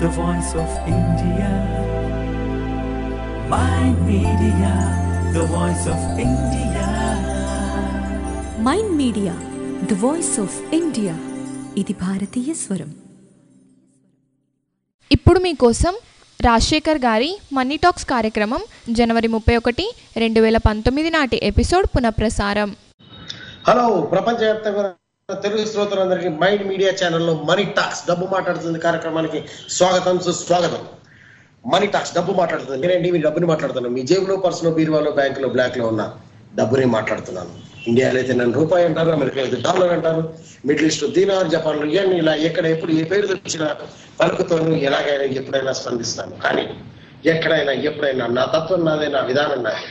the voice of India. My media, the voice of India. Mind Media the voice of India ఇది భారతీయ స్వరం ఇప్పుడు మీకోసం రాజశేఖర్ గారి మనీ టాక్స్ కార్యక్రమం జనవరి ముప్పై ఒకటి రెండు వేల పంతొమ్మిది నాటి ఎపిసోడ్ పునఃప్రసారం హలో ప్రపంచవ్యాప్తంగా ఉన్న తెలుగు శ్రోతలందరికీ మైండ్ మీడియా ఛానల్లో మనీ టాక్స్ డబ్బు మాట్లాడుతుంది కార్యక్రమానికి స్వాగతం సుస్వాగతం మనీ టాక్స్ డబ్బు మాట్లాడుతుంది నేనండి మీ డబ్బుని మాట్లాడుతున్నాను మీ జేబులో పర్సులో బీరువాలో బ్యాంకులో బ్లాక్ లో ఉన్న డబ్బుని మాట్లాడుతున్నాను ఇండియాలో అయితే నన్ను రూపాయి అంటారు అమెరికా అయితే డాలర్ అంటారు మిడిల్ ఈస్ట్ దీనార్ జపాన్ ఇవన్నీ ఇలా ఎక్కడ ఎప్పుడు ఏ పేరు తెచ్చిన పలుకుతోనూ ఎలాగైనా ఎప్పుడైనా స్పందిస్తాను కానీ ఎక్కడైనా ఎప్పుడైనా నా తత్వం నాదే నా విధానం నాదే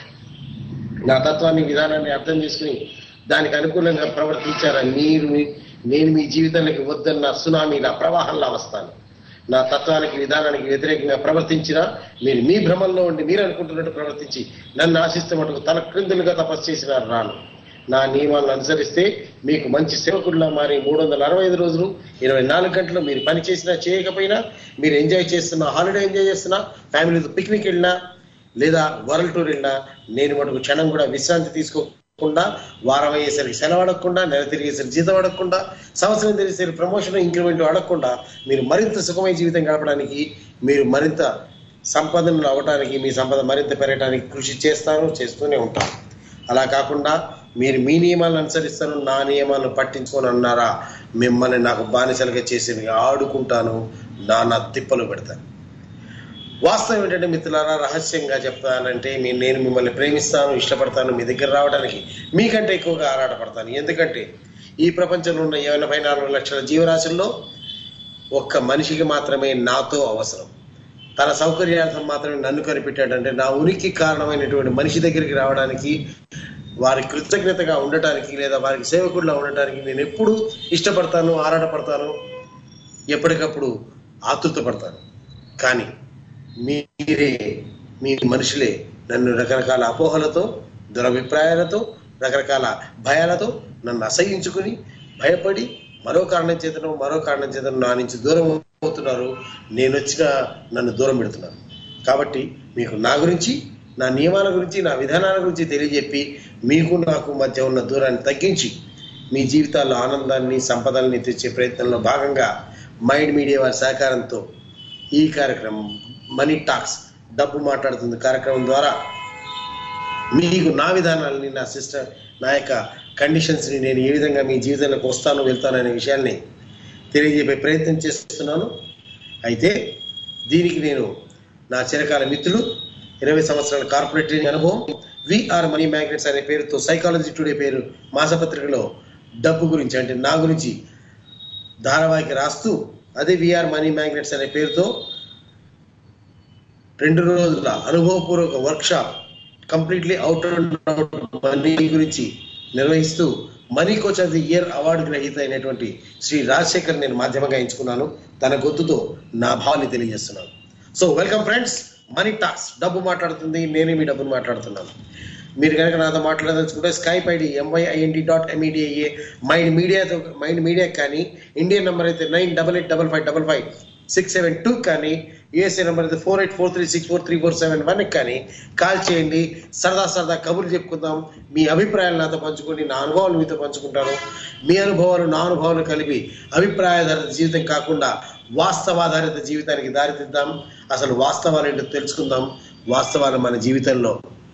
నా తత్వాన్ని విధానాన్ని అర్థం చేసుకుని దానికి అనుకూలంగా ప్రవర్తించారా మీరు మీ- నేను మీ జీవితానికి వద్దన్న సునామీలా ప్రవాహంలా వస్తాను నా తత్వానికి విధానానికి వ్యతిరేకంగా ప్రవర్తించినా మీరు మీ భ్రమంలో ఉండి మీరు అనుకుంటున్నట్టు ప్రవర్తించి నన్ను ఆశిస్తే మటుకు తల క్రిందులుగా తపస్సు చేసిన రాను నా నియమాలను అనుసరిస్తే మీకు మంచి సేవకుడిలా మారి మూడు వందల అరవై ఐదు రోజులు ఇరవై నాలుగు గంటలు మీరు పని చేసినా చేయకపోయినా మీరు ఎంజాయ్ చేస్తున్నా హాలిడే ఎంజాయ్ చేస్తున్నా ఫ్యామిలీతో పిక్నిక్ వెళ్ళినా లేదా వరల్డ్ టూర్ వెళ్ళినా నేను మటుకు క్షణం కూడా విశ్రాంతి తీసుకోకుండా వారం అయ్యేసరికి సెలవు అడగకుండా నెల తిరిగేసరికి జీతం అడగకుండా సంవత్సరం తిరిగేసరికి ప్రమోషన్ ఇంక్రిమెంట్ అడగకుండా మీరు మరింత సుఖమైన జీవితం గడపడానికి మీరు మరింత సంపదను అవ్వడానికి మీ సంపద మరింత పెరగడానికి కృషి చేస్తాను చేస్తూనే ఉంటాను అలా కాకుండా మీరు మీ నియమాలను అనుసరిస్తాను నా నియమాలను పట్టించుకొని అన్నారా మిమ్మల్ని నాకు బానిసలుగా చేసి ఆడుకుంటాను నా నా తిప్పలు పెడతాను వాస్తవం ఏంటంటే మిత్రులారా రహస్యంగా చెప్తానంటే మీ నేను మిమ్మల్ని ప్రేమిస్తాను ఇష్టపడతాను మీ దగ్గర రావడానికి మీకంటే ఎక్కువగా ఆరాటపడతాను ఎందుకంటే ఈ ప్రపంచంలో ఉన్న ఎనభై నాలుగు లక్షల జీవరాశుల్లో ఒక్క మనిషికి మాత్రమే నాతో అవసరం తన సౌకర్యార్థం మాత్రమే నన్ను కనిపెట్టాడంటే నా ఉనికి కారణమైనటువంటి మనిషి దగ్గరికి రావడానికి వారి కృతజ్ఞతగా ఉండటానికి లేదా వారికి సేవకుడిలా ఉండటానికి నేను ఎప్పుడు ఇష్టపడతాను ఆరాటపడతాను ఎప్పటికప్పుడు ఆతృత పడతాను కానీ మీరే మీ మనుషులే నన్ను రకరకాల అపోహలతో దురభిప్రాయాలతో రకరకాల భయాలతో నన్ను అసహించుకుని భయపడి మరో కారణం చేతను మరో కారణం చేతను నా నుంచి దూరం అవుతున్నారు నేను వచ్చిన నన్ను దూరం పెడుతున్నారు కాబట్టి మీకు నా గురించి నా నియమాల గురించి నా విధానాల గురించి తెలియజెప్పి మీకు నాకు మధ్య ఉన్న దూరాన్ని తగ్గించి మీ జీవితాల్లో ఆనందాన్ని సంపదల్ని తెచ్చే ప్రయత్నంలో భాగంగా మైండ్ మీడియా వారి సహకారంతో ఈ కార్యక్రమం మనీ టాక్స్ డబ్బు మాట్లాడుతుంది కార్యక్రమం ద్వారా మీకు నా విధానాలని నా సిస్టర్ నా యొక్క కండిషన్స్ని నేను ఏ విధంగా మీ జీవితంలోకి వస్తాను వెళ్తాను అనే విషయాల్ని తెలియజేపే ప్రయత్నం చేస్తున్నాను అయితే దీనికి నేను నా చిరకాల మిత్రులు ఇరవై సంవత్సరాల కార్పొరేట్ ట్రైనింగ్ అనుభవం విఆర్ మనీ మ్యాగ్నెట్స్ అనే పేరుతో సైకాలజీ టుడే పేరు మాసపత్రికలో డబ్బు గురించి అంటే నా గురించి ధారావాహిక రాస్తూ అదే విఆర్ మనీ మ్యాగ్నెట్స్ అనే పేరుతో రెండు రోజుల అనుభవపూర్వక workshop completely out and out money గురించి నిర్వహిస్తూ money coach of the year award గ్రహీత అయినటువంటి శ్రీ రాజశేఖర్ నేను మాధ్యమంగా ఎంచుకున్నాను తన గొంతుతో నా భావాన్ని తెలియజేస్తున్నాను so welcome friends Money Talks డబ్బు మాట్లాడుతుంది నేనే మీ డబ్బును మాట్లాడుతున్నాను మీరు కనుక నాతో మాట్లాడదలుచుకుంటే Skype ID MYIND dot MEDIA Mind మీడియాతో మైండ్ మీడియా కానీ ఇండియన్ నెంబర్ అయితే nine double eight double five double five six seven two కానీ యూఎస్ఏ నెంబర్ అయితే four eight four three six four three four seven one కానీ call చేయండి సరదా సరదా కబుర్లు చెప్పుకుందాం మీ అభిప్రాయాలు నాతో పంచుకోండి నా అనుభవాలు మీతో పంచుకుంటాను మీ అనుభవాలు నా అనుభవాలు కలిపి అభిప్రాయాధారిత జీవితం కాకుండా వాస్తవాధారిత జీవితానికి దారితీద్దాం అసలు వాస్తవాలు ఏంటో తెలుసుకుందాం వాస్తవాలు మన జీవితంలో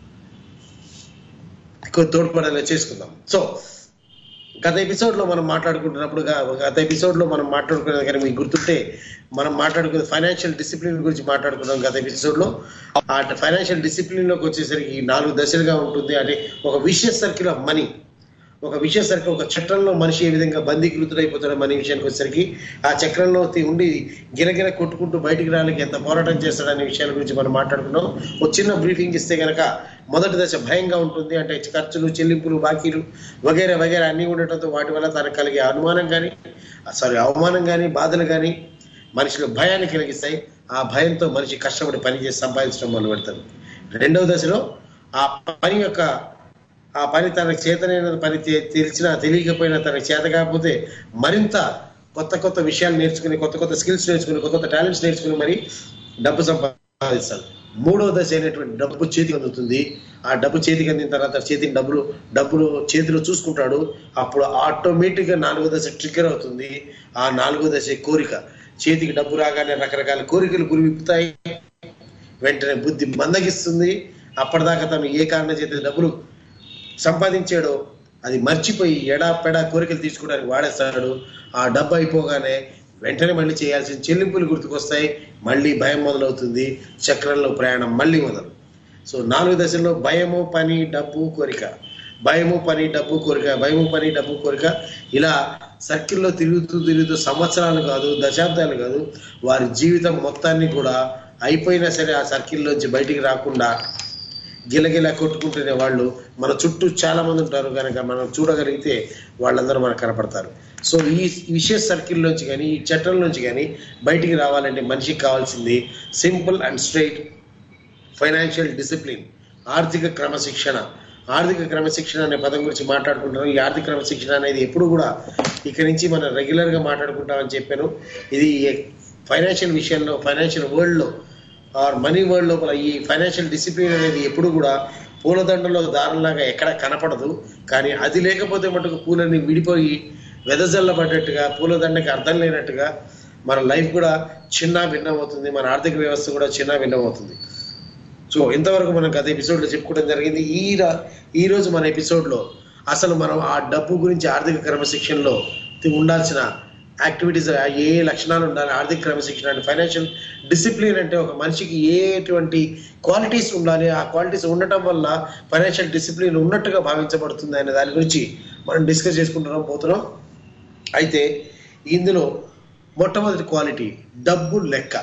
ఎక్కువ తోడ్పడేలా చేసుకుందాం సో గత ఎపిసోడ్ లో మనం మాట్లాడుకుంటున్నప్పుడు గా- గత ఎపిసోడ్ లో మనం మాట్లాడుకునేది కానీ మీకు గుర్తుంటే మనం మాట్లాడుకునే ఫైనాన్షియల్ డిసిప్లిన్ గురించి మాట్లాడుకున్నాం గత ఎపిసోడ్ లో ఆ ఫైనాన్షియల్ డిసిప్లిన్ లోకి వచ్చేసరికి నాలుగు దశలుగా ఉంటుంది అంటే ఒక విషయ సర్కిల్ ఆఫ్ మనీ ఒక విషయ సర్కిల్ ఒక చక్రంలో మనిషి ఏ విధంగా బందీకృతుడైపోతాడో మనీ విషయానికి వచ్చేసరికి ఆ చక్రంలో తి- ఉండి గిరగిర కొట్టుకుంటూ బయటికి రావడానికి ఎంత పోరాటం చేస్తాడనే విషయాల గురించి మనం మాట్లాడుకున్నాం ఒక చిన్న బ్రీఫింగ్ ఇస్తే గనక మొదటి దశ భయంగా ఉంటుంది అంటే ఖర్చులు చెల్లింపులు బాకీలు వగైరా వగైరా అన్నీ ఉండటంతో వాటి వల్ల తనకు కలిగే అనుమానం కానీ సారీ అవమానం కానీ బాధలు కానీ మనిషిలో భయాన్ని కలిగిస్తాయి ఆ భయంతో మనిషి కష్టపడి పని చేసి సంపాదించడం మొదలు పెడతాడు రెండవ దశలో ఆ పని యొక్క ఆ పని తనకు చేతనైన పని తె- తెలిసినా తెలియకపోయినా తనకు చేత కాకపోతే మరింత కొత్త కొత్త విషయాలు నేర్చుకుని కొత్త కొత్త స్కిల్స్ నేర్చుకుని కొత్త కొత్త టాలెంట్స్ నేర్చుకుని మరి డబ్బు సంపాదిస్తారు మూడవ దశ అయినటువంటి డబ్బు చేతికి అందుతుంది ఆ డబ్బు చేతికి అందిన తర్వాత చేతికి డబ్బులు డబ్బులు చేతిలో చూసుకుంటాడు అప్పుడు ఆటోమేటిక్ గా నాలుగో దశ ట్రిగ్గర్ అవుతుంది ఆ నాలుగో దశ కోరిక చేతికి డబ్బు రాగానే రకరకాల కోరికలు గురివిప్పుతాయి వెంటనే బుద్ధి మందగిస్తుంది అప్పటిదాకా తను ఏ కారణం చేత డబ్బులు సంపాదించాడో అది మర్చిపోయి ఎడా పెడా కోరికలు తీసుకోవడానికి వాడేస్తాడు ఆ డబ్బు అయిపోగానే వెంటనే మళ్ళీ చేయాల్సిన చెల్లింపులు గుర్తుకొస్తాయి మళ్ళీ భయం మొదలవుతుంది చక్రంలో ప్రయాణం మళ్ళీ మొదలు సో నాలుగు దశల్లో భయము పని డబ్బు కోరిక భయము పని డబ్బు కోరిక భయము పని డబ్బు కోరిక ఇలా సర్కిల్లో తిరుగుతూ తిరుగుతూ సంవత్సరాలు కాదు దశాబ్దాలు కాదు వారి జీవితం మొత్తాన్ని కూడా అయిపోయినా సరే ఆ సర్కిల్లోంచి బయటికి రాకుండా గిలగిలా కొట్టుకుంటునే వాళ్ళు మన చుట్టూ చాలా మంది ఉంటారు కనుక మనం చూడగలిగితే వాళ్ళందరూ మనకు కనపడతారు సో ఈ విషయ సర్కిల్లోంచి కానీ ఈ చట్టంలోంచి కానీ బయటికి రావాలంటే మనిషికి కావాల్సింది simple and straight financial discipline ఆర్థిక క్రమశిక్షణ ఆర్థిక క్రమశిక్షణ అనే పదం గురించి మాట్లాడుకుంటున్నాం ఈ ఆర్థిక క్రమశిక్షణ అనేది ఎప్పుడు కూడా ఇక్కడి నుంచి మనం రెగ్యులర్గా మాట్లాడుకుంటామని చెప్పాను ఇది ఫైనాన్షియల్ విషయంలో ఫైనాన్షియల్ వరల్డ్లో ఆర్ మనీ వరల్డ్ లోపల ఈ ఫైనాన్షియల్ డిసిప్లిన్ అనేది ఎప్పుడు కూడా పూలదండలో దారంలాగా ఎక్కడ కనపడదు కానీ అది లేకపోతే మటుకు పూలని విడిపోయి వెదజల్లబడ్డట్టుగా పూలదండకి అర్థం లేనట్టుగా మన లైఫ్ కూడా చిన్న భిన్నం అవుతుంది మన ఆర్థిక వ్యవస్థ కూడా చిన్న భిన్నం అవుతుంది సో ఇంతవరకు మనం గత ఎపిసోడ్లో చెప్పుకోవడం జరిగింది ఈ రా- ఈ రోజు మన ఎపిసోడ్లో అసలు మనం ఆ డబ్బు గురించి ఆర్థిక క్రమశిక్షణలో తి- ఉండాల్సిన యాక్టివిటీస్ ఏ ఏ లక్షణాలు ఉండాలి ఆర్థిక క్రమశిక్షణ అంటే ఫైనాన్షియల్ డిసిప్లిన్ అంటే ఒక మనిషికి ఏటువంటి క్వాలిటీస్ ఉండాలి ఆ క్వాలిటీస్ ఉండటం వల్ల ఫైనాన్షియల్ డిసిప్లిన్ ఉన్నట్టుగా భావించబడుతుంది అనే దాని గురించి మనం డిస్కస్ చేసుకుంటున్నాం పోతున్నాం అయితే ఇందులో మొట్టమొదటి క్వాలిటీ డబ్బు లెక్క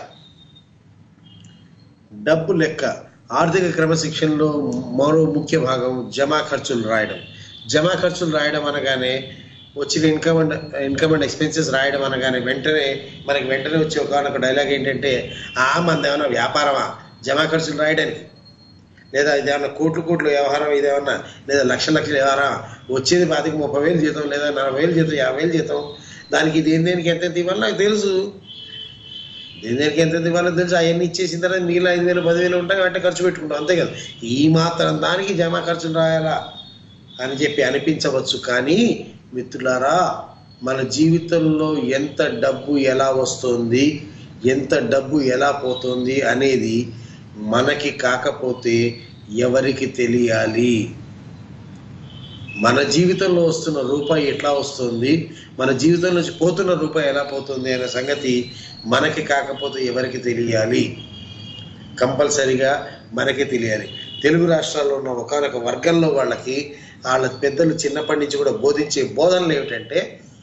డబ్బు లెక్క ఆర్థిక క్రమశిక్షణలో మరో ముఖ్య భాగం జమా ఖర్చులు రాయడం జమా ఖర్చులు రాయడం అనగానే వచ్చిన income and income and expenses రాయడం అనగానే వెంటనే మనకి వెంటనే వచ్చే ఒక డైలాగ్ ఏంటంటే ఆ మంది ఏమైనా వ్యాపారమా జమా ఖర్చులు రాయడానికి లేదా ఇదేమన్నా కోట్లు కోట్ల వ్యవహారం ఇదేమన్నా లేదా లక్ష లక్షల వ్యవహారం వచ్చేది పాతికి ముప్పై వేలు జీతం లేదా నలభై వేలు జీతం యాభై వేలు జీతం దానికి దేని దేనికి ఎంత ఎంత ఇవ్వాలి నాకు తెలుసు దేని దేనికి ఎంత ఎంత ఇవ్వాలో తెలుసు అవన్నీ ఇచ్చేసిన తర్వాత మిగిలిన ఐదు వేలు పదివేలు ఉంటాయి అంటే ఖర్చు పెట్టుకుంటాం అంతే కదా ఈ మాత్రం దానికి జమా ఖర్చులు రాయాలా అని చెప్పి అనిపించవచ్చు కానీ మిత్రులారా మన జీవితంలో ఎంత డబ్బు ఎలా వస్తుంది ఎంత డబ్బు ఎలా పోతుంది అనేది మనకి కాకపోతే ఎవరికి తెలియాలి మన జీవితంలో వస్తున్న రూపాయి ఎట్లా వస్తుంది మన జీవితం నుంచి పోతున్న రూపాయి ఎలా పోతుంది అనే సంగతి మనకి కాకపోతే ఎవరికి తెలియాలి కంపల్సరిగా మనకే తెలియాలి తెలుగు రాష్ట్రాల్లో ఉన్న ఒకనొక వర్గంలో వాళ్ళకి వాళ్ళ పెద్దలు చిన్నప్పటి నుంచి కూడా బోధించే బోధనలు ఏమిటంటే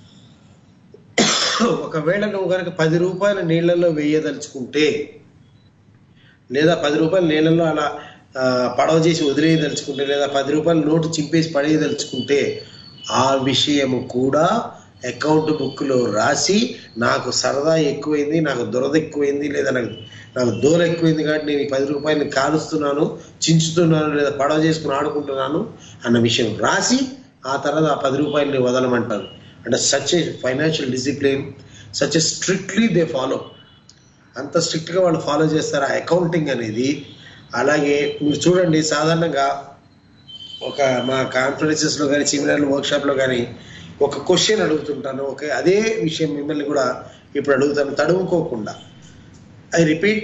ఒకవేళ నువ్వు కనుక పది రూపాయల నీళ్ళల్లో వేయదలుచుకుంటే లేదా పది రూపాయలు నీళ్ళల్లో అలా ఆ, పడవ చేసి వదిలేయదలుచుకుంటే లేదా పది రూపాయలు నోటు చింపేసి పడేయదలుచుకుంటే ఆ విషయము కూడా అకౌంట్ బుక్లో రాసి నాకు సరదా ఎక్కువైంది నాకు దురద ఎక్కువైంది లేదా నాకు నాకు దూర ఎక్కువైంది కాబట్టి నేను ఈ పది రూపాయలని కాలుస్తున్నాను చించుతున్నాను లేదా పడవ చేసుకుని ఆడుకుంటున్నాను అన్న విషయం రాసి ఆ తర్వాత ఆ పది రూపాయలని వదలమంటారు అంటే such a financial discipline such a strictly they follow అంత స్ట్రిక్ట్గా వాళ్ళు ఫాలో చేస్తారు ఆ అకౌంటింగ్ అనేది అలాగే మీరు చూడండి సాధారణంగా ఒక మా కాన్ఫరెన్సెస్లో కానీ సెమినార్లు వర్క్షాప్లో కానీ ఒక క్వశ్చన్ అడుగుతుంటాను ఓకే అదే విషయం మిమ్మల్ని కూడా ఇప్పుడు అడుగుతాను తడుముకోకుండా ఐ రిపీట్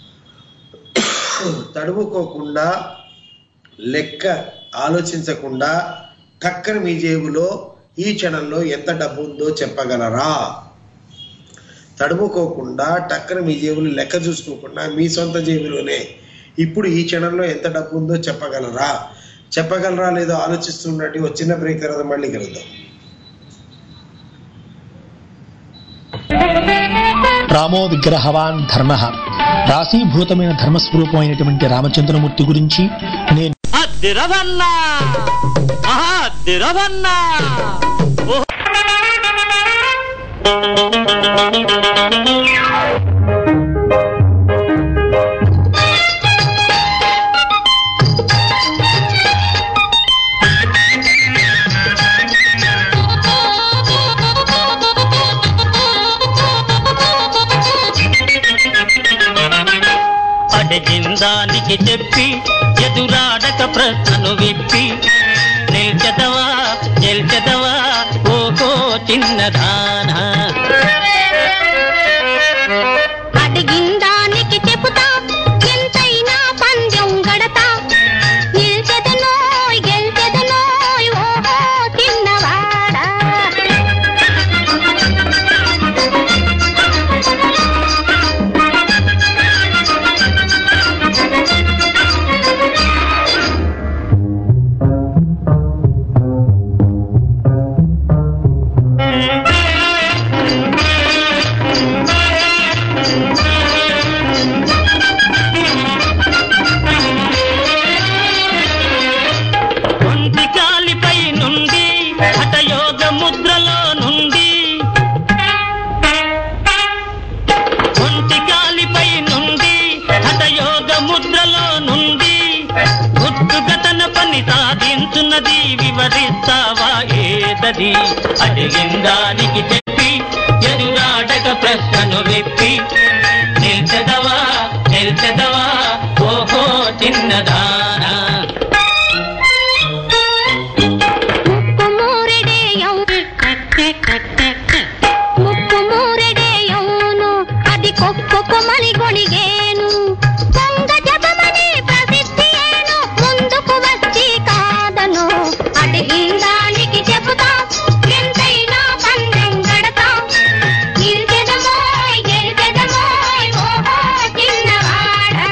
తడుముకోకుండా లెక్క ఆలోచించకుండా టక్కన మీ జేబులో ఈ క్షణంలో ఎంత డబ్బు ఉందో చెప్పగలరా తడుముకోకుండా టక్కన మీ జేబులు లెక్క చూసుకోకుండా మీ సొంత జేబులోనే ఇప్పుడు ఈ క్షణంలో ఎంత డబ్బు ఉందో చెప్పగలరా చెప్పగలరా లేదో ఆలోచిస్తున్నట్టు ఒక చిన్న బ్రేక్ తర్వాత మళ్ళీ కలుద్దాం రామో విగ్రహవాన్ ధర్మ రాశీభూతమైన ధర్మస్వరూపమైనటువంటి రామచంద్రమూర్తి గురించి నేను అద్దిరదన్నా ఆహా అద్దిరదన్నా అడిగిందానికి చెప్పి ఎదురాడక ప్రశ్నను విప్పి నిల్చెదవా నిల్చెదవా ఓహో చిన్నదానా అడిగిందానికి చెబుతా ఎంతైనా పందెం గడతా నిల్చెదనోయ్ గెల్చెదనోయ్ ఓహో చిన్నవాడా ఒంటి కాలిపై నుండి హఠయోగ ముద్రలో నుండి ఒంటి కాలిపై నుండి హఠయోగ ముద్రలో నుండి గుట్టుగా తన పని సాధించున్నది వివరిస్తావా ఏదది అడిగిందానికి చెప్పి ఎదురాడక ప్రశ్నను విప్పి నిల్చెదవా నిల్చెదవా ఓహో చిన్నదానా ముక్కు మూరెడేయం ముక్కు మూరెడేయౌను అది కొక్కొక్క మలి గొణిగేను కొంగ జపమని ప్రసిద్ధి ఏను ముందుకు వచ్చి కాదను అడిగిందానికి చెబుతా ఎంతైనా పందెం గడతా నిల్చెదమోయ్ గెలిచెదమోయ్ ఓహో చిన్నవాడా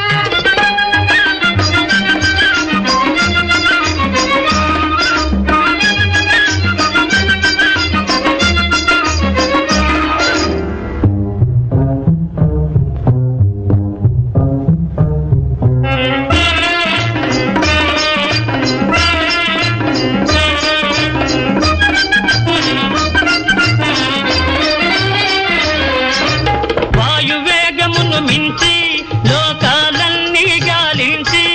వాయువేగమును మించి లోకాలన్నీ గాలించి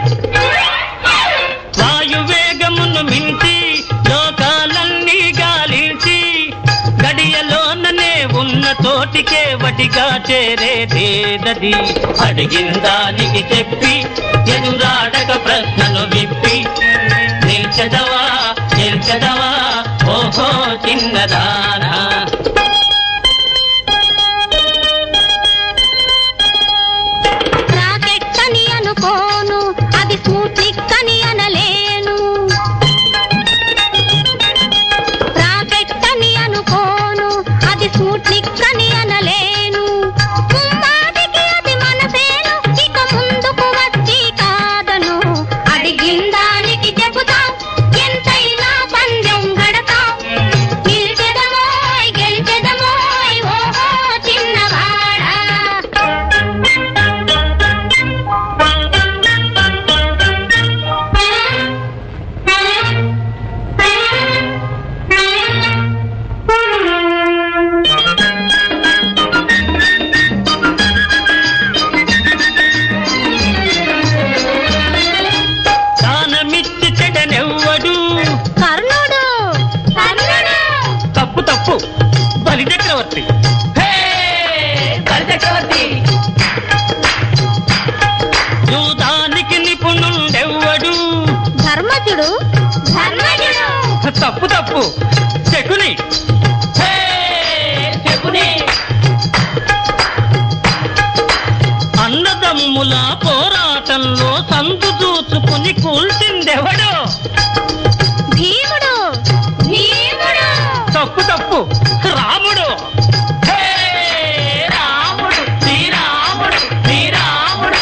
వాయువేగమును మించి లోకాలన్నీ గాలించి గడియలోననే ఉన్న తోటికే వటిగా చేరేదేదది అడిగిందానికి చెప్పి ఎదురాడక ప్రశ్నను విప్పి నిల్చదవా నిల్చదవా ఓహో చిన్నదానా రాకెట్ అని అనుకోను అది స్మూత్లిక్ అని అనలేను రాకెట్ అని అనుకోను అది స్మూత్లిక్ అని అనలేను ముమ్మాటికి అది మనసేను ఇక ముందుకు వచ్చి కాదను అడిగిందానికి చెబుతాం ఎంతైనా పందెం గడతాం నిలిచెదమోయ్ గెలిచెదమోయ్ ఓహో చిన్నవాడా దానమిచ్చి చెడనెవ్వడు కర్ణుడు కర్ణుడు తప్పు తప్పు బలి చక్రవర్తి హే! బలి చక్రవర్తి యూదానికి నిపుణుండెవ్వడు ధర్మజుడు ధర్మజుడు తప్పు తప్పు శకుని హే! శకుని అన్నదమ్ముల పోరాటంలో సందు దూచుకుని కూల్చిందెవడు భీముడు భీముడు తప్పు తప్పు రాముడు హే! రాముడు శ్రీరాముడు శ్రీరాముడు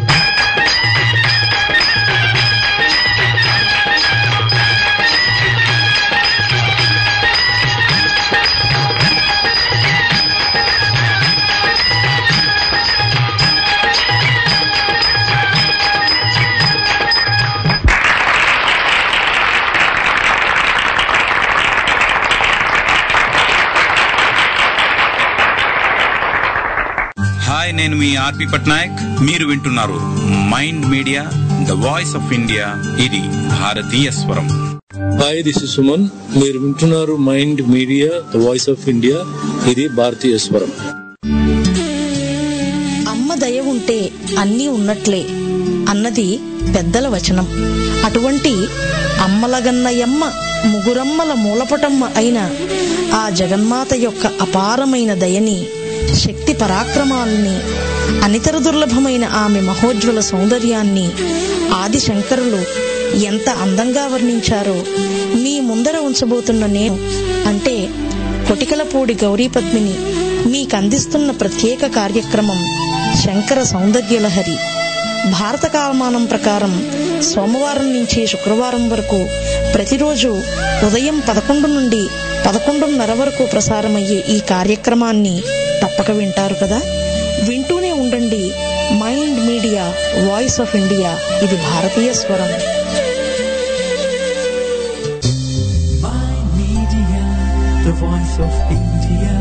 హాయ్ నేను మీ ఆర్పి పట్నాయక్ మీరు వింటున్నారు Mind Media the voice of India ఇది భారతీయ స్వరం హాయ్ దిస్ ఇస్ సుమన్ మీరు వింటున్నారు Mind Media the voice of India ఇది భారతీయ స్వరం అమ్మ దయ ఉంటే అన్నీ ఉన్నట్లే అన్నది పెద్దల వచనం అటువంటి అమ్మలగన్నయమ్మ ముగురమ్మల మూలపటమ్మ అయిన ఆ జగన్మాత యొక్క అపారమైన దయని శక్తి పరాక్రమాల్ని అనితర దుర్లభమైన ఆమె మహోజ్వల సౌందర్యాన్ని ఆది శంకరులు ఎంత అందంగా వర్ణించారో మీ ముందర ఉంచబోతున్న నేను అంటే కొటికలపూడి గౌరీపద్మిని మీకందిస్తున్న ప్రత్యేక కార్యక్రమం శంకర సౌందర్యలహరి భారత కాలమానం ప్రకారం సోమవారం నుంచి శుక్రవారం వరకు ప్రతిరోజు ఉదయం పదకొండు నుండి పదకొండున్నర వరకు ప్రసారమయ్యే ఈ కార్యక్రమాన్ని తప్పక వింటారు కదా వింటూనే ఉండండి Mind Media voice of India ఇది భారతీయ స్వరం Mind Media, the voice of India.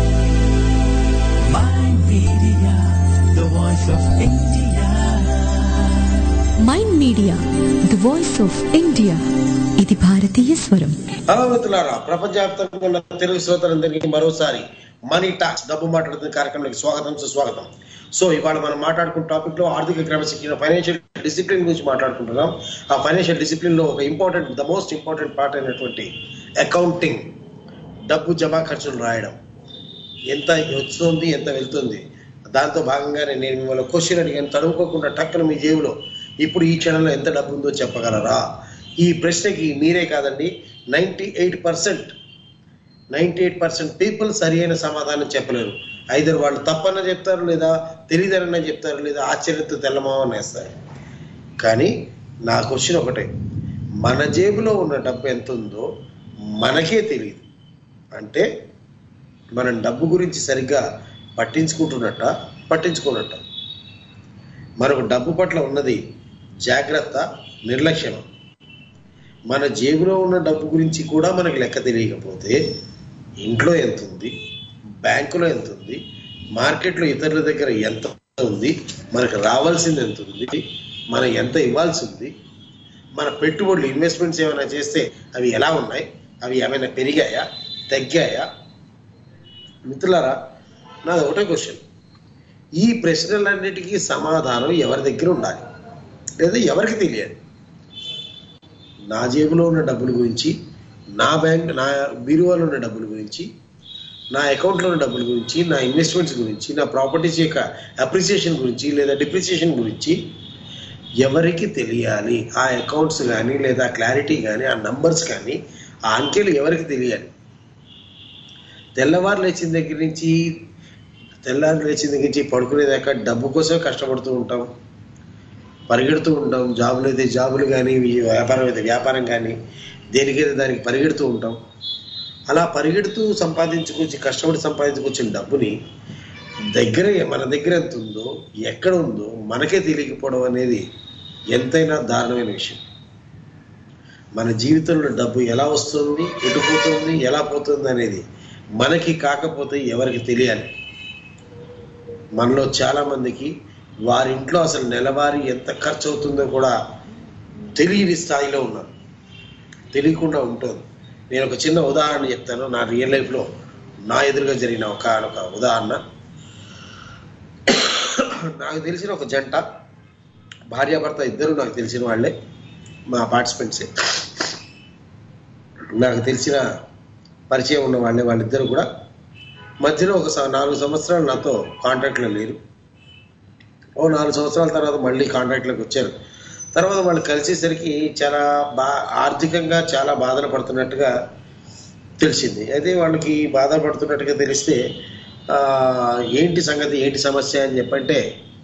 Mind Media, the voice of India. Mind Media the voice of India ఇది భారతీయ స్వరం హలో మిత్రులారా ప్రపంచవ్యాప్తంగా ఉన్న తెలుగు శ్రోతలందరికీ మరోసారి మనీ టాక్స్ డబ్బు మాట్లాడుతున్న కార్యక్రమానికి స్వాగతం సుస్వాగతం సో ఇవాళ మనం మాట్లాడుకున్న టాపిక్ లో ఆర్థిక క్రమశిక్షణ ఫైనాన్షియల్ డిసిప్లిన్ గురించి మాట్లాడుకుంటున్నాం ఆ ఫైనాన్షియల్ డిసిప్లిన్ లో ఒక important the most important part అయినటువంటి అకౌంటింగ్ డబ్బు జమా ఖర్చులు రాయడం ఎంత వస్తుంది ఎంత వెళ్తుంది దాంతో భాగంగానే నేను మిమ్మల్ని క్వశ్చన్ అడిగాను తడుముకోకుండా టక్కున మీ జేబులో ఇప్పుడు ఈ క్షణంలో ఎంత డబ్బు ఉందో చెప్పగలరా ఈ ప్రశ్నకి మీరే కాదండి ninety eight percent ninety eight percent people సరి అయిన సమాధానం చెప్పలేరు ఐదర్ వాళ్ళు తప్పన్న చెప్తారు లేదా తెలియదనన్నా చెప్తారు లేదా ఆశ్చర్యంతో తెల్లమావని వేస్తారు కానీ నా క్వశ్చన్ ఒకటే మన జేబులో ఉన్న డబ్బు ఎంత ఉందో మనకే తెలియదు అంటే మనం డబ్బు గురించి సరిగ్గా పట్టించుకుంటున్నట్ట పట్టించుకున్నట్ట మనకు డబ్బు పట్ల ఉన్నది జాగ్రత్త నిర్లక్ష్యం మన జేబులో ఉన్న డబ్బు గురించి కూడా మనకు లెక్క తెలియకపోతే ఇంట్లో ఎంత ఉంది బ్యాంకులో ఎంత ఉంది మార్కెట్లో ఇతరుల దగ్గర ఎంత ఉంది మనకు రావాల్సింది ఎంత ఉంది మనం ఎంత ఇవ్వాల్సి ఉంది మన పెట్టుబడులు ఇన్వెస్ట్మెంట్స్ ఏమైనా చేస్తే అవి ఎలా ఉన్నాయి అవి ఏమైనా పెరిగాయా తగ్గాయా మిత్రులారా నాది ఒకటే క్వశ్చన్ ఈ ప్రశ్నలన్నిటికీ సమాధానం ఎవరి దగ్గర ఉండాలి లేదా ఎవరికి తెలియాలి నా జేబులో ఉన్న డబ్బుల గురించి నా బ్యాంక్ నా బీరువాలో ఉన్న డబ్బుల గురించి నా అకౌంట్లో ఉన్న డబ్బుల గురించి నా ఇన్వెస్ట్మెంట్స్ గురించి నా ప్రాపర్టీస్ యొక్క అప్రిసియేషన్ గురించి లేదా డిప్రిసియేషన్ గురించి ఎవరికి తెలియాలి ఆ అకౌంట్స్ కానీ లేదా క్లారిటీ కానీ ఆ నంబర్స్ కానీ ఆ అంకెలు ఎవరికి తెలియాలి తెల్లవారు లేచిన దగ్గర నుంచి తెల్లారి లేచిన దగ్గర నుంచి పడుకునేదాకా డబ్బు కోసమే కష్టపడుతూ ఉంటాం పరిగెడుతూ ఉంటాం జాబులు అయితే జాబులు కానీ వ్యాపారం అయితే వ్యాపారం కానీ దేనికైతే దానికి పరిగెడుతూ ఉంటాం అలా పరిగెడుతూ సంపాదించుకొచ్చి కష్టపడి సంపాదించుకొచ్చిన డబ్బుని దగ్గర మన దగ్గర ఎంత ఉందో ఎక్కడ ఉందో మనకే తెలియకపోవడం అనేది ఎంతైనా దారుణమైన విషయం మన జీవితంలో డబ్బు ఎలా వస్తుంది ఎటు పోతుంది ఎలా పోతుంది అనేది మనకి కాకపోతే ఎవరికి తెలియాలి మనలో చాలా మందికి వారి ఇంట్లో అసలు నెలవారీ ఎంత ఖర్చు అవుతుందో కూడా తెలియని స్థాయిలో ఉన్నారు తెలియకుండా ఉంటుంది నేను ఒక చిన్న ఉదాహరణ చెప్తాను నా రియల్ లైఫ్లో నా ఎదురుగా జరిగిన ఒక ఒక ఉదాహరణ నాకు తెలిసిన ఒక జంట భార్యాభర్త ఇద్దరు నాకు తెలిసిన వాళ్ళే మా పార్టిసిపెంట్సే నాకు తెలిసిన పరిచయం ఉన్న వాళ్ళే వాళ్ళిద్దరు కూడా మధ్యలో ఒక స- నాలుగు సంవత్సరాలు నాతో కాంటాక్ట్లో లేరు ఓ నాలుగు సంవత్సరాల తర్వాత మళ్ళీ కాంటాక్ట్లోకి వచ్చారు తర్వాత వాళ్ళు కలిసేసరికి చాలా బా ఆర్థికంగా చాలా బాధలు పడుతున్నట్టుగా తెలిసింది అయితే వాళ్ళకి బాధపడుతున్నట్టుగా తెలిస్తే ఆ, ఏంటి సంగతి ఏంటి సమస్య అని చెప్పంటే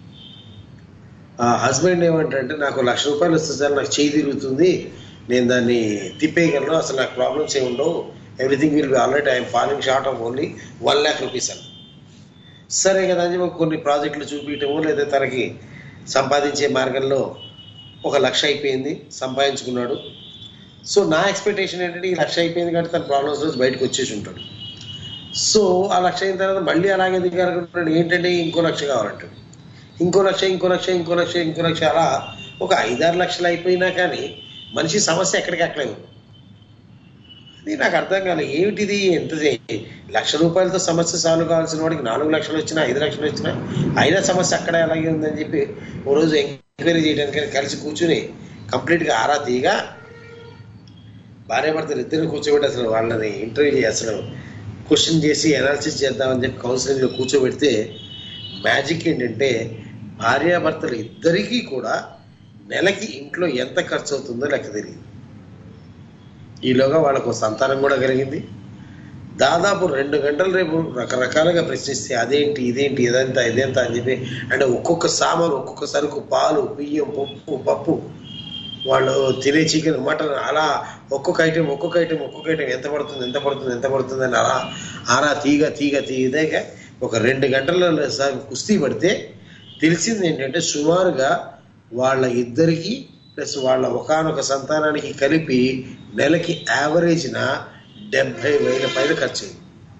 ఆ హస్బెండ్ ఏమంటారంటే నాకు లక్ష రూపాయలు వస్తే సార్ నాకు చేయి తిరుగుతుంది నేను దాన్ని తిప్పేయగలను అసలు నాకు ప్రాబ్లమ్స్ ఏమి ఉండవు everything will be already I'm following short of only one lakh rupees అని సరే కదా అని చెప్పి కొన్ని ప్రాజెక్టులు చూపించటము లేదా తనకి సంపాదించే మార్గంలో ఒక లక్ష అయిపోయింది సంపాదించుకున్నాడు సో నా ఎక్స్పెక్టేషన్ ఏంటంటే ఈ లక్ష అయిపోయింది కాబట్టి తన ప్రాబ్లమ్స్ రోజు బయటకు వచ్చేసి ఉంటాడు సో ఆ లక్ష అయిన తర్వాత మళ్ళీ అలాగే దిగాలనుకుంటున్నాడు ఏంటంటే ఇంకో లక్ష కావాలంటాడు ఇంకో లక్ష ఇంకో లక్ష ఇంకో లక్ష ఇంకో లక్ష అలా ఒక ఐదారు లక్షలు అయిపోయినా కానీ మనిషి సమస్య ఎక్కడికి అక్కడే ఉంది ఇది నాకు అర్థం కాలేదు ఏమిటిది ఎంత చే- లక్ష రూపాయలతో సమస్య సాల్వ్ కావాల్సిన వాడికి నాలుగు లక్షలు వచ్చినా ఐదు లక్షలు వచ్చినా అయినా సమస్య అక్కడే అలాగే ఉందని చెప్పి ఓ రోజు ఎంక్వైరీ చేయడానికి కలిసి కూర్చుని కంప్లీట్గా ఆరా తీయగా భార్యాభర్తలు ఇద్దరు కూర్చోబెట్టి అసలు వాళ్ళని ఇంటర్వ్యూ చేసి అసలు క్వశ్చన్ చేసి అనాలిసిస్ చేద్దామని చెప్పి కౌన్సిలింగ్లో కూర్చోబెడితే మ్యాజిక్ ఏంటంటే భార్యాభర్తలు ఇద్దరికీ కూడా నెలకి ఇంట్లో ఎంత ఖర్చు అవుతుందో లెక్క తెలియదు ఈలోగా వాళ్ళకు సంతానం కూడా కలిగింది దాదాపు రెండు గంటలు రేపు రకరకాలుగా ప్రశ్నిస్తే అదేంటి ఇదేంటి ఇదంతా ఇదేంత అని చెప్పి అంటే ఒక్కొక్క సామాను ఒక్కొక్క సరుకు పాలు బియ్యం పప్పు పప్పు వాళ్ళు తినే చికెన్ మటన్ అలా ఒక్కొక్క ఐటెం ఒక్కొక్క ఐటెం ఒక్కొక్క ఐటెం ఎంత పడుతుంది ఎంత పడుతుంది ఎంత పడుతుంది అని అలా ఆరా తీగ తీగ తీగదాక ఒక రెండు గంటల స- కుస్తీ పడితే తెలిసింది ఏంటంటే సుమారుగా వాళ్ళ ఇద్దరికి ప్లస్ వాళ్ళ ఒకనొక సంతానానికి కలిపి నెలకి యావరేజ్న డెబ్బై వేల పైన ఖర్చు అయింది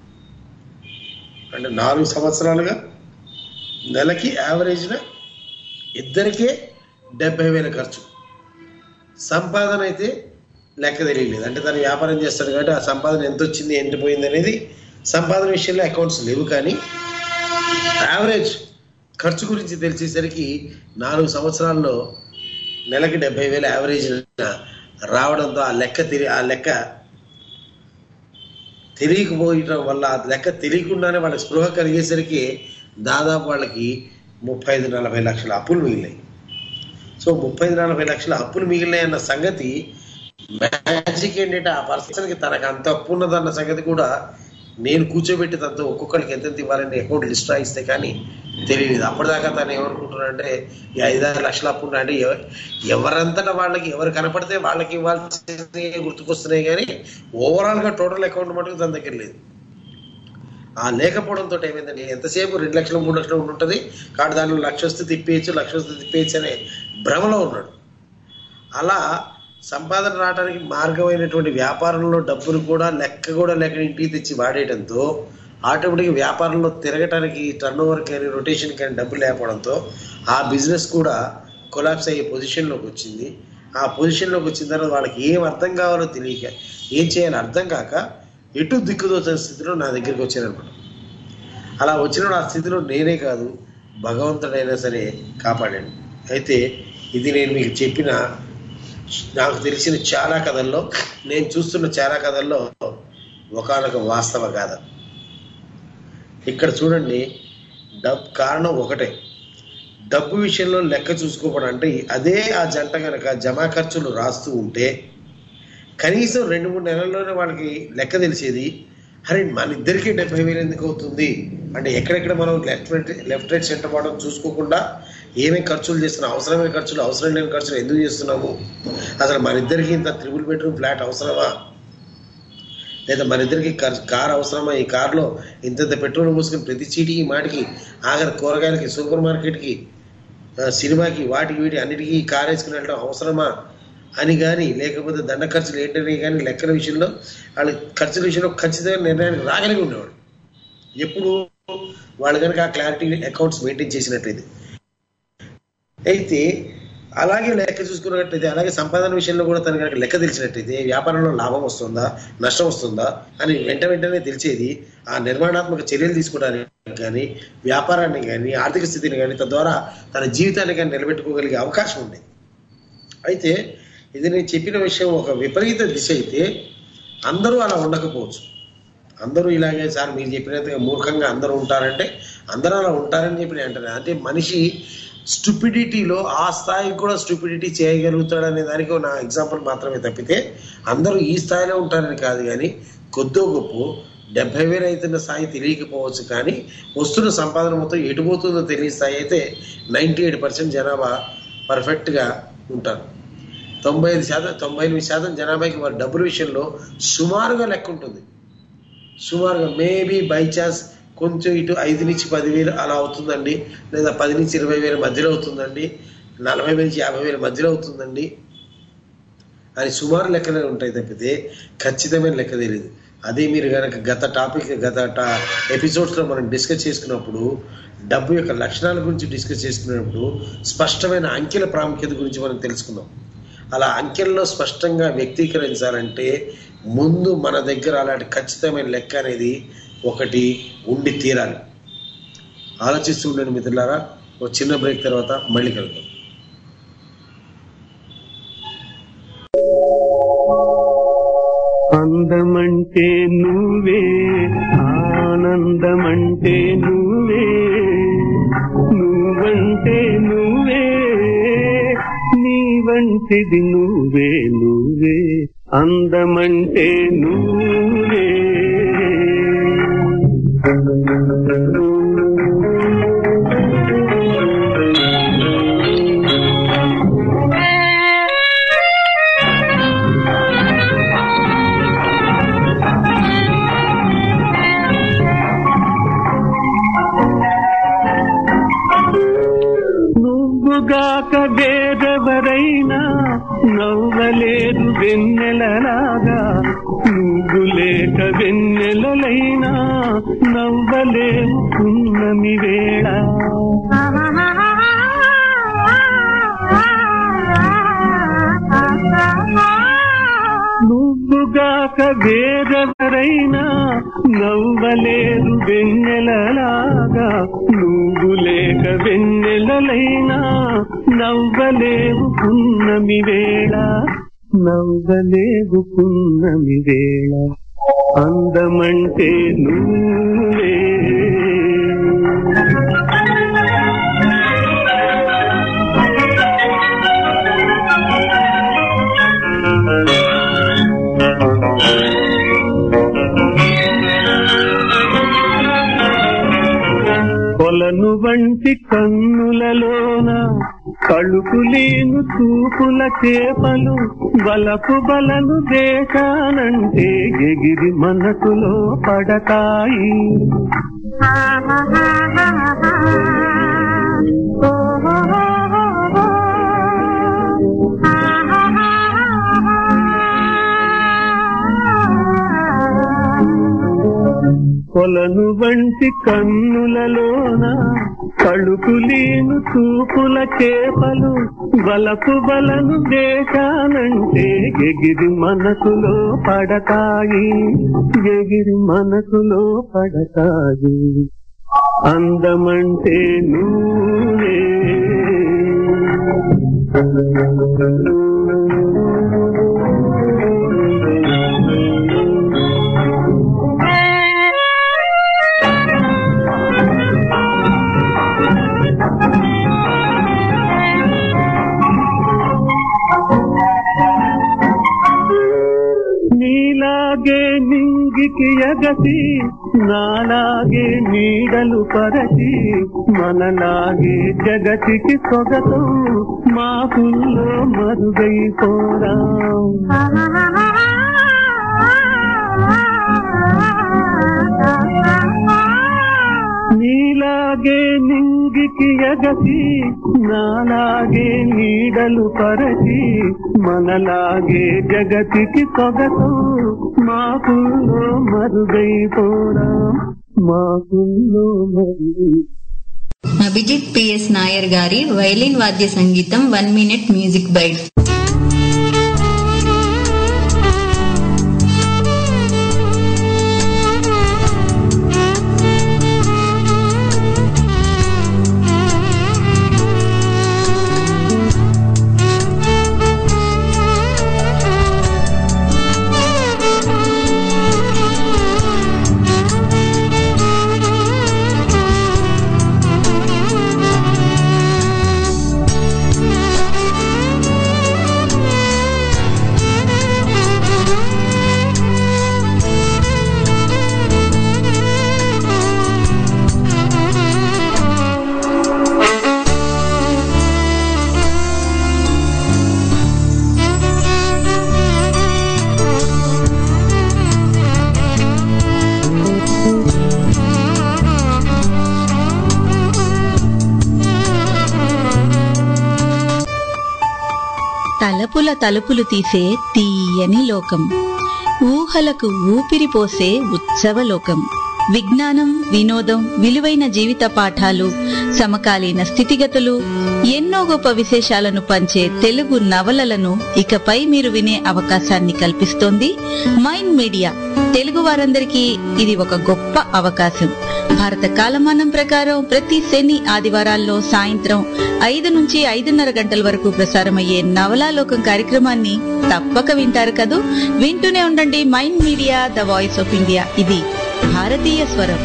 అంటే నాలుగు సంవత్సరాలుగా నెలకి యావరేజ్న ఇద్దరికే డెబ్బై వేల ఖర్చు సంపాదన అయితే లెక్క తెలియలేదు అంటే తను వ్యాపారం చేస్తాడు కాబట్టి ఆ సంపాదన ఎంత వచ్చింది ఎంత పోయింది అనేది సంపాదన విషయంలో అకౌంట్స్ లేవు కానీ యావరేజ్ ఖర్చు గురించి తెలిసేసరికి నాలుగు సంవత్సరాల్లో నెలకి డెబ్బై వేల యావరేజ్ రావడంతో ఆ లెక్క తిరిగి ఆ లెక్క తెలియకపోయటం వల్ల ఆ లెక్క తెలియకుండానే వాళ్ళకి స్పృహ కలిగేసరికి దాదాపు వాళ్ళకి ముప్పై ఐదు నలభై లక్షల అప్పులు మిగిలాయి సో ముప్పై ఐదు నలభై లక్షల అప్పులు మిగిలినాయి అన్న సంగతి మ్యాజిక్ ఏంటంటే ఆ పర్సన్కి తనకు అంత అప్పు ఉన్నదన్న సంగతి కూడా నేను కూర్చోబెట్టి తనతో ఒక్కొక్కరికి ఎంతెంత ఇవ్వాలని అకౌంట్ లిస్ట్ రాయిస్తే కానీ తెలియదు అప్పటిదాకా తను ఏమనుకుంటున్నాడంటే ఈ ఐదారు లక్షల అప్పు ఉన్నా అంటే ఎవ- ఎవరంతటా వాళ్ళకి ఎవరు కనపడితే వాళ్ళకి ఇవ్వాల్సినవి గుర్తుకొస్తున్నాయి కానీ ఓవరాల్గా టోటల్ అకౌంట్ మటుకు తన దగ్గర లేదు ఆ లేకపోవడంతో ఏమైందండి ఎంతసేపు రెండు లక్షలు మూడు లక్షలు ఉండి ఉంటుంది కాబట్టి దాంట్లో లక్ష వస్తే తిప్పేయచ్చు లక్ష వస్తే తిప్పేయచ్చు అనే భ్రమలో ఉన్నాడు అలా సంపాదన రావడానికి మార్గమైనటువంటి వ్యాపారంలో డబ్బులు కూడా లెక్క కూడా లెక్క ఇంటికి తెచ్చి వాడేయడంతో ఆటోమేటిక్ వ్యాపారంలో తిరగటానికి టర్న్ ఓవర్ కానీ రొటేషన్ కానీ డబ్బులు లేకపోవడంతో ఆ బిజినెస్ కూడా కొలాప్స్ అయ్యే పొజిషన్లోకి వచ్చింది ఆ పొజిషన్లోకి వచ్చిన తర్వాత వాళ్ళకి ఏం అర్థం కావాలో తెలియక ఏం చేయాలో అర్థం కాక ఎటు దిక్కుదోచిన స్థితిలో నా దగ్గరికి వచ్చారనమాట అలా వచ్చిన ఆ స్థితిలో నేనే కాదు భగవంతుడైనా సరే కాపాడాడు అయితే ఇది నేను మీకు చెప్పిన నాకు తెలిసిన చాలా కథల్లో నేను చూస్తున్న చాలా కథల్లో ఒకనొక వాస్తవ గాథ ఇక్కడ చూడండి డబ్ కారణం ఒకటే డబ్బు విషయంలో లెక్క చూసుకోవడం అంటే అదే ఆ జంట కనుక జమా ఖర్చులు రాస్తూ ఉంటే కనీసం రెండు మూడు నెలల్లోనే వాళ్ళకి లెక్క తెలిసేది అరే మన ఇద్దరికి డెబ్బై వేలు ఎందుకు అవుతుంది అంటే ఎక్కడెక్కడ మనం left right left right centre పడడం చూసుకోకుండా ఏమేమి ఖర్చులు చేస్తున్నాం అవసరమైన ఖర్చులు అవసరం లేని ఖర్చులు ఎందుకు చేస్తున్నాము అసలు మన ఇద్దరికి ఇంత త్రిబుల్ బెడ్రూమ్ ఫ్లాట్ అవసరమా లేదా మన ఇద్దరికి కార్ అవసరమా ఈ కార్లో ఇంత పెట్రోల్ పోసుకుని ప్రతి చీటికి మాటికి ఆఖరి కూరగాయలకి సూపర్ మార్కెట్కి ఆ, సినిమాకి వాటికి వీటి అన్నిటికీ కార్ వేసుకుని వెళ్ళడం అవసరమా అని కానీ లేకపోతే దండ ఖర్చులు ఏంటని కానీ లెక్కల విషయంలో వాళ్ళ ఖర్చుల విషయంలో ఖచ్చితంగా నిర్ణయానికి రాగలిగి ఉండేవాడు ఎప్పుడు వాళ్ళు కనుక ఆ క్లారిటీ అకౌంట్స్ మెయింటైన్ చేసినట్లయితే అయితే అలాగే లెక్క చూసుకున్నట్టయితే అలాగే సంపాదన విషయంలో కూడా తనకు కనుక లెక్క తెలిసినట్టయితే వ్యాపారంలో లాభం వస్తుందా నష్టం వస్తుందా అని వెంట వెంటనే తెలిసేది ఆ నిర్మాణాత్మక చర్యలు తీసుకోవడానికి కానీ వ్యాపారాన్ని కానీ ఆర్థిక స్థితిని కానీ తద్వారా తన జీవితాన్ని కానీ నిలబెట్టుకోగలిగే అవకాశం ఉంది అయితే ఇది నేను చెప్పిన విషయం ఒక విపరీత దిశ అయితే అందరూ అలా ఉండకపోవచ్చు అందరూ ఇలాగే సార్ మీరు చెప్పినట్టుగా మూర్ఖంగా అందరూ ఉంటారంటే అందరూ అలా ఉంటారని చెప్పి నేను అంటాను అంటే మనిషి స్టూపిడిటీలో ఆ స్థాయికి కూడా స్టూపిడిటీ చేయగలుగుతాడు అనే దానికి నా ఎగ్జాంపుల్ మాత్రమే తప్పితే అందరూ ఈ స్థాయిలో ఉంటారని కాదు కానీ కొద్దో గొప్ప డెబ్బై వేలు అవుతున్న స్థాయి తెలియకపోవచ్చు కానీ వస్తున్న సంపాదన మొత్తం ఎటుపోతుందో తెలియని స్థాయి అయితే నైంటీ ఎయిట్ పర్సెంట్ జనాభా పర్ఫెక్ట్గా ఉంటారు తొంభై ఐదు శాతం తొంభై ఎనిమిది శాతం జనాభాకి వారి డబ్బుల విషయంలో సుమారుగా లెక్క ఉంటుంది సుమారుగా మేబీ బై ఛాన్స్ కొంచెం ఇటు ఐదు నుంచి పదివేలు అలా అవుతుందండి లేదా పది నుంచి ఇరవై వేల మధ్యలో అవుతుందండి నలభై నుంచి యాభై వేల మధ్యలో అవుతుందండి అని సుమారు లెక్కలే ఉంటాయి తప్పితే ఖచ్చితమైన లెక్క తెలియదు అదే మీరు కనుక గత టాపిక్ గత టా ఎపిసోడ్స్లో మనం డిస్కస్ చేసుకున్నప్పుడు డబ్బు యొక్క లక్షణాల గురించి డిస్కస్ చేసుకున్నప్పుడు స్పష్టమైన అంకెల ప్రాముఖ్యత గురించి మనం తెలుసుకుందాం అలా అంకెల్లో స్పష్టంగా వ్యక్తీకరించాలంటే ముందు మన దగ్గర అలాంటి ఖచ్చితమైన లెక్క అనేది ఒకటి ఉండి తీరాలి ఆలోచిస్తూ ఉండండి మిత్రులారా ఒక చిన్న బ్రేక్ తర్వాత మళ్ళీ కలుద్దాం అందమంటే నువ్వే ఆనందమంటే నువ్వే నువ్వంటే నువ్వే నీ వంటిది నువ్వే నువ్వే అందమంటే నువ్వే నువ్వుగాక వేరెవరైనా నవ్వలేదు వెన్నెలలాగా నువ్వు లేక వెన్నెలలైనా నవ్వలేవు పున్నమి వేళ నువ్వుగాక వేరెవరైనా నవ్వలేదు వెన్నెలలాగా నువ్వు లేక వెన్నెలలైనా నవ్వలేవు పున్నమి వేళ నవ్వలేవు పున్నమి వేళ అందమంటే నువ్వే కొలను వంటి కన్నులలోన కಳುకులేను చూపుల చేపలు బలపు బలలు దేశానంటే ఎగిరి మనసులో పడతాయి కొలను వంటి కన్నులలోన కಳುకులేను చూపుల చేపలు బలపు బలను దేశానంటే ఎగిరి మనసులో పడతాయి ఎగిరి మనసులో పడతాయి అందమంటే నువ్వే నీలాగే నింగికి ఎగసి నాలాగే నీడలు పరచి మనలాగే జగతికి సొగసు మాకుల్లో మరుగైపోరా నీలాగే నింగికి ఎగసి నాలాగే నీడలు పరచి మనలాగే జగతికి సొగసు మాకుల్లో మరుగైపోరా మాకుల్లో మరుగై అభిజిత్ పిఎస్ నాయర్ గారి వైలిన్ వాద్య సంగీతం వన్ మినిట్ మ్యూజిక్ బైట్ తలపుల తలుపులు తీసే తీయని లోకం ఊహలకు ఊపిరి పోసే ఉత్సవ లోకం విజ్ఞానం వినోదం విలువైన జీవిత పాఠాలు సమకాలీన స్థితిగతులు ఎన్నో గొప్ప విశేషాలను పంచే తెలుగు నవలలను ఇకపై మీరు వినే అవకాశాన్ని కల్పిస్తోంది మైండ్ మీడియా తెలుగు వారందరికీ ఇది ఒక గొప్ప అవకాశం భారత కాలమానం ప్రకారం ప్రతి శని ఆదివారాల్లో సాయంత్రం ఐదు నుంచి ఐదున్నర గంటల వరకు ప్రసారమయ్యే నవలాలోకం కార్యక్రమాన్ని తప్పక వింటారు కదూ వింటూనే ఉండండి Mind Media the voice of India ఇది భారతీయ స్వరం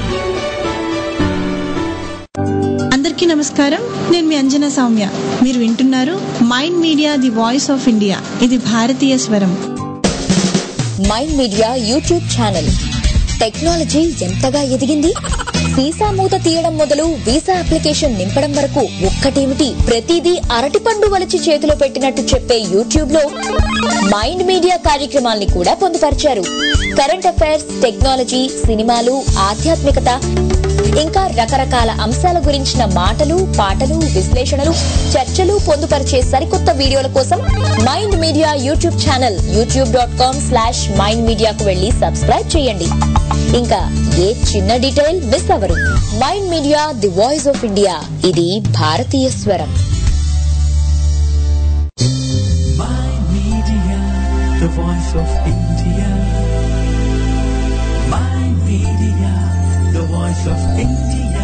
అందరికీ నమస్కారం నేను మీ అంజన సౌమ్య మీరు వింటున్నారు Mind Media the voice of India ఇది భారతీయ స్వరం Mind Media YouTube channel technology ఎంతగా ఎదిగింది వీసా మూత తీయడం మొదలు వీసా అప్లికేషన్ నింపడం వరకు ఒక్కటేమిటి ప్రతిదీ అరటిపండు వలచి చేతిలో పెట్టినట్టు చెప్పే యూట్యూబ్ లో మైండ్ మీడియా కార్యక్రమాల్ని కూడా పొందుపరిచారు కరెంట్ అఫైర్స్ టెక్నాలజీ సినిమాలు ఆధ్యాత్మికత ఇంకా రకరకాల అంశాల గురించిన మాటలు పాటలు విశ్లేషణలు చర్చలు పొందుపరిచే సరికొత్త వీడియోల కోసం Mind Media YouTube channel YouTube dot com slash Mind మీడియాకు వెళ్లి సబ్స్క్రైబ్ చేయండి ఇంకా ఏ చిన్న డీటెయిల్ మిస్ అవరు Mind Media the voice of India ఇది భారతీయ స్వరం the voice of India. My media, the voice of India.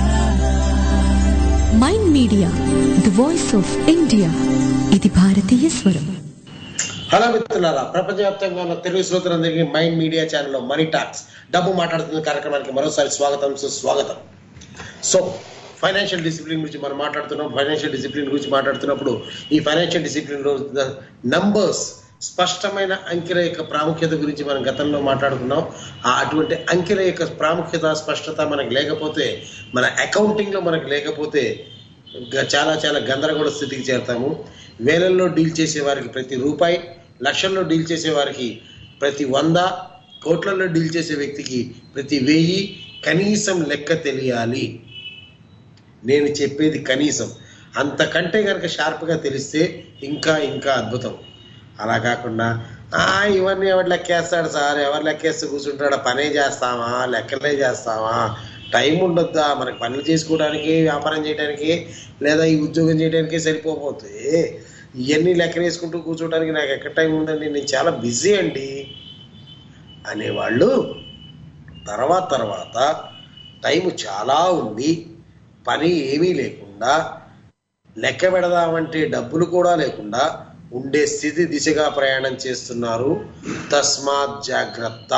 Mind Media the voice of India ఇది భారతీయ స్వరం హలో మిత్రులారా ప్రపంచవ్యాప్తంగా ఉన్న తెలుగు శ్రోతలందరికీ మైండ్ మీడియా ఛానల్లో మనీ టాక్స్ డబ్బు మాట్లాడుతున్న కార్యక్రమానికి మరోసారి స్వాగతం సుస్వాగతం సో ఫైనాన్షియల్ డిసిప్లిన్ గురించి మనం మాట్లాడుతున్నాం ఫైనాన్షియల్ డిసిప్లిన్ గురించి మాట్లాడుతున్నప్పుడు ఈ ఫైనాన్షియల్ డిసిప్లిన్లో నంబర్స్ స్పష్టమైన అంకెల యొక్క ప్రాముఖ్యత గురించి మనం గతంలో మాట్లాడుకున్నాం ఆ అటువంటి అంకెల యొక్క ప్రాముఖ్యత స్పష్టత మనకు లేకపోతే మన అకౌంటింగ్లో మనకు లేకపోతే గ- చాలా చాలా గందరగోళ స్థితికి చేరుతాము వేలల్లో డీల్ చేసే వారికి ప్రతి రూపాయి లక్షల్లో డీల్ చేసే వారికి ప్రతి వంద కోట్లలో డీల్ చేసే వ్యక్తికి ప్రతి వెయ్యి కనీసం లెక్క తెలియాలి నేను చెప్పేది కనీసం అంతకంటే కనుక షార్ప్గా తెలిస్తే ఇంకా ఇంకా అద్భుతం అలా కాకుండా "ఆ, ఇవన్నీ ఎవరు లెక్కేస్తాడు సార్ ఎవరు లెక్కేస్తే కూర్చుంటాడో పనే చేస్తామా లెక్కలే చేస్తామా టైం ఉండొద్దా మనకి పనులు చేసుకోవడానికి వ్యాపారం చేయడానికి లేదా ఈ ఉద్యోగం చేయడానికి సరిపోతే ఇవన్నీ లెక్కలు వేసుకుంటూ కూర్చోవడానికి నాకు ఎక్కడ టైం ఉందండి నేను చాలా బిజీ అండి అనేవాళ్ళు తర్వాత తర్వాత టైం చాలా ఉంది పని ఏమీ లేకుండా లెక్క పెడదామంటే డబ్బులు కూడా లేకుండా ఉండే స్థితి దిశగా ప్రయాణం చేస్తున్నారు తస్మాత్ జాగ్రత్త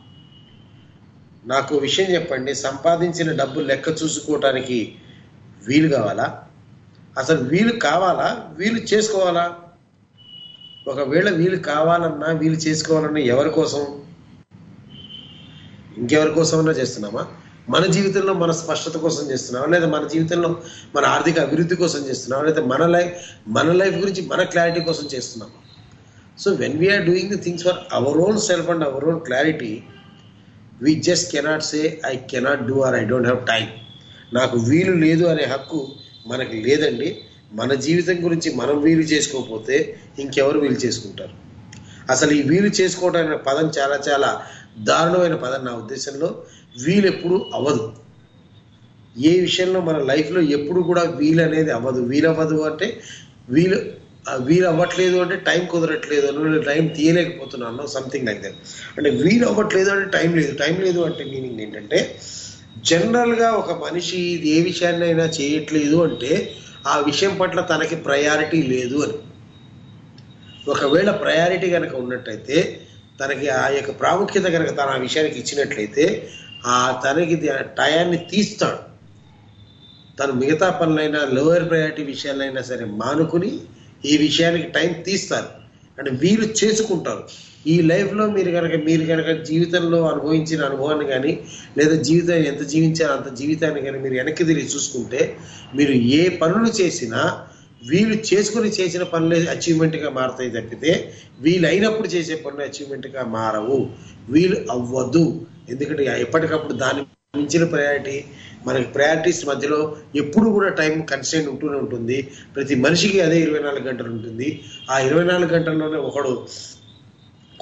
నాకు విషయం చెప్పండి సంపాదించిన డబ్బు లెక్క చూసుకోవటానికి వీలు కావాలా అసలు వీలు కావాలా వీలు చేసుకోవాలా ఒకవేళ వీలు కావాలన్నా వీలు చేసుకోవాలన్నా ఎవరి కోసం ఇంకెవరి కోసమన్నా చేస్తున్నామా మన జీవితంలో మన స్పష్టత కోసం చేస్తున్నామా లేదా మన జీవితంలో మన ఆర్థిక అభివృద్ధి కోసం చేస్తున్నామా లేదా మన లైఫ్ మన లైఫ్ గురించి మన క్లారిటీ కోసం చేస్తున్నామా so when we are doing the things for our own self and our own clarity we just cannot say I cannot do or I don't have time నాకు వీలు లేదు అనే హక్కు మనకి లేదండి మన జీవితం గురించి మనం వీలు చేసుకోకపోతే ఇంకెవరు వీలు చేసుకుంటారు అసలు ఈ వీలు చేసుకోవడం అనే పదం చాలా చాలా దారుణమైన పదం నా ఉద్దేశంలో వీలు ఎప్పుడు అవ్వదు ఏ విషయంలో మన లైఫ్లో ఎప్పుడు కూడా వీలు అనేది అవ్వదు వీలు అవ్వదు అంటే వీలు ఆ వీలు అవ్వట్లేదు అంటే టైం కుదరట్లేదు అని టైం తీయలేకపోతున్నాను సంథింగ్ లైక్ దట్ అంటే వీలు అవ్వట్లేదు అంటే టైం లేదు టైం లేదు అంటే మీనింగ్ ఏంటంటే జనరల్గా ఒక మనిషి ఏ విషయాన్ని అయినా చేయట్లేదు అంటే ఆ విషయం పట్ల తనకి ప్రయారిటీ లేదు అని ఒకవేళ ప్రయారిటీ కనుక ఉన్నట్టయితే తనకి ఆ యొక్క ప్రాముఖ్యత కనుక తన ఆ విషయానికి ఇచ్చినట్లయితే ఆ తనకి ది- టయాన్ని తీస్తాడు తను మిగతా పనులైనా లోయర్ ప్రయారిటీ విషయాలైనా సరే మానుకుని ఈ విషయానికి టైం తీస్తారు అంటే వీరు చేసుకుంటారు ఈ లైఫ్లో మీరు కనుక మీరు కనుక జీవితంలో అనుభవించిన అనుభవాన్ని కానీ లేదా జీవితం ఎంత జీవించారో అంత జీవితాన్ని కానీ మీరు వెనక్కి తిరిగి చూసుకుంటే మీరు ఏ పనులు చేసినా వీళ్ళు చేసుకుని చేసిన పనులే అచీవ్మెంట్గా మారుతాయి తప్పితే వీళ్ళు అయినప్పుడు చేసే పనులు అచీవ్మెంట్గా మారవు వీలు అవ్వదు ఎందుకంటే ఎప్పటికప్పుడు దాని మించిన ప్రయారిటీ మనకి ప్రయారిటీస్ మధ్యలో ఎప్పుడు కూడా టైం కన్స్టెంట్ ఉంటూనే ఉంటుంది ప్రతి మనిషికి అదే ఇరవై నాలుగు గంటలు ఉంటుంది ఆ ఇరవై నాలుగు గంటల్లోనే ఒకడు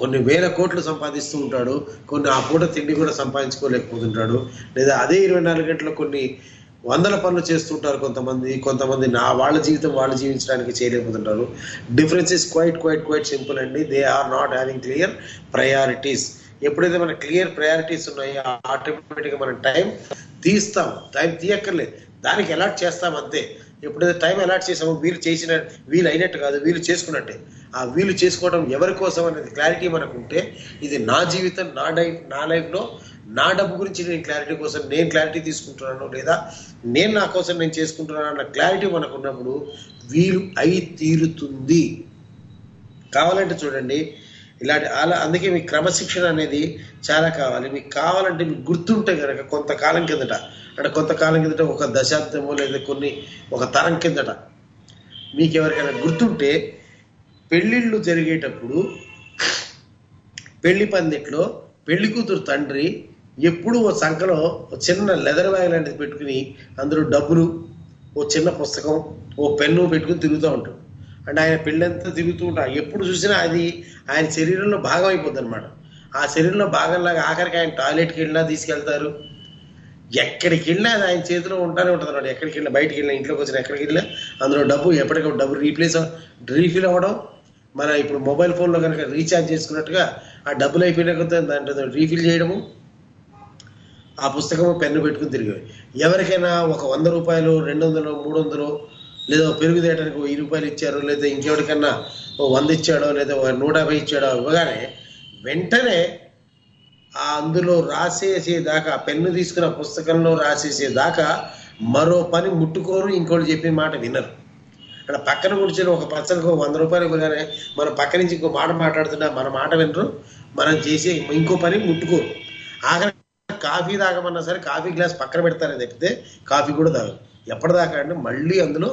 కొన్ని వేల కోట్లు సంపాదిస్తూ ఉంటాడు కొన్ని ఆ పూట తిండి కూడా సంపాదించుకోలేకపోతుంటాడు లేదా అదే ఇరవై నాలుగు గంటలు కొన్ని వందల పనులు చేస్తుంటారు కొంతమంది కొంతమంది నా వాళ్ళ జీవితం వాళ్ళు జీవించడానికి చేయలేకపోతుంటారు difference is quite quite quite simple అండి they are not having clear priorities ఎప్పుడైతే మన క్లియర్ ప్రయారిటీస్ ఉన్నాయో ఆటోమేటిక్గా మనం టైం తీస్తాం టైం తీయక్కర్లేదు దానికి అలాట్ చేస్తాం అంతే ఎప్పుడైతే టైం అలాట్ చేసామో వీలు చేసిన వీలు అయినట్టు కాదు వీలు చేసుకున్నట్టే ఆ వీలు చేసుకోవడం ఎవరి కోసం అనేది క్లారిటీ మనకు ఉంటే ఇది నా జీవితం నా లైఫ్ నా లైఫ్లో నా డబ్బు గురించి నేను క్లారిటీ కోసం నేను క్లారిటీ తీసుకుంటున్నాను లేదా నేను నా కోసం నేను చేసుకుంటున్నాను అన్న క్లారిటీ మనకు ఉన్నప్పుడు వీలు అయి తీరుతుంది కావాలంటే చూడండి ఇలాంటి అలా అందుకే మీ క్రమశిక్షణ అనేది చాలా కావాలి మీకు కావాలంటే మీకు గుర్తుంటే కనుక కొంతకాలం కిందట అంటే కొంతకాలం కిందట ఒక దశాబ్దమో లేదా కొన్ని ఒక తరం కిందట మీకు ఎవరికైనా గుర్తుంటే పెళ్ళిళ్ళు జరిగేటప్పుడు పెళ్లి పందిట్లో పెళ్లి కూతురు తండ్రి ఎప్పుడు ఓ సంఖలో ఓ చిన్న లెదర్ బ్యాగ్ లాంటిది పెట్టుకుని అందులో డబ్బులు ఓ చిన్న పుస్తకం ఓ పెన్ను పెట్టుకుని తిరుగుతూ ఉంటాడు అంటే ఆయన పెళ్ళంతా తిరుగుతూ ఉంటా ఎప్పుడు చూసినా అది ఆయన శరీరంలో భాగం అయిపోద్ది అనమాట ఆ శరీరంలో భాగంలాగా ఆఖరికి ఆయన టాయిలెట్కి వెళ్ళినా తీసుకెళ్తారు ఎక్కడికి వెళ్ళినా అది ఆయన చేతిలో ఉంటానే ఉంటుంది అన్నమాట ఎక్కడికి వెళ్ళినా బయటికి వెళ్ళినా ఇంట్లోకి వచ్చిన ఎక్కడికి వెళ్ళినా అందులో డబ్బు ఎప్పటికప్పుడు డబ్బు రీప్లేస్ రీఫిల్ అవ్వడం మన ఇప్పుడు మొబైల్ ఫోన్లో కనుక రీఛార్జ్ చేసుకున్నట్టుగా ఆ డబ్బులు అయిపోయిన కొద్దీ దాంట్లో రీఫిల్ చేయడము ఆ పుస్తకము పెన్ను పెట్టుకుని తిరిగి ఎవరికైనా ఒక వంద రూపాయలు రెండు వందలు మూడు వందలు లేదా పెరుగు తేయడానికి ఓ వెయ్యి రూపాయలు ఇచ్చారు లేదా ఇంకెవరికన్నా ఓ వంద ఇచ్చాడో లేదా ఓ నూట యాభై ఇచ్చాడో ఇవ్వగానే వెంటనే ఆ అందులో రాసేసేదాకా పెన్ను తీసుకున్న పుస్తకంలో రాసేసేదాకా మరో పని ముట్టుకోరు ఇంకోటి చెప్పిన మాట వినరు అక్కడ పక్కన కూర్చొని ఒక పచ్చనికి ఒక వంద రూపాయలు ఇవ్వగానే మన పక్క నుంచి ఇంకో మాట మాట్లాడుతున్నా మన మాట వినరు మనం చేసే ఇంకో పని ముట్టుకోరు ఆఖరి కాఫీ తాగమన్నా సరే కాఫీ గ్లాస్ పక్కన పెడతారని తప్పితే కాఫీ కూడా తాగరు ఎప్పటిదాకా అంటే మళ్ళీ అందులో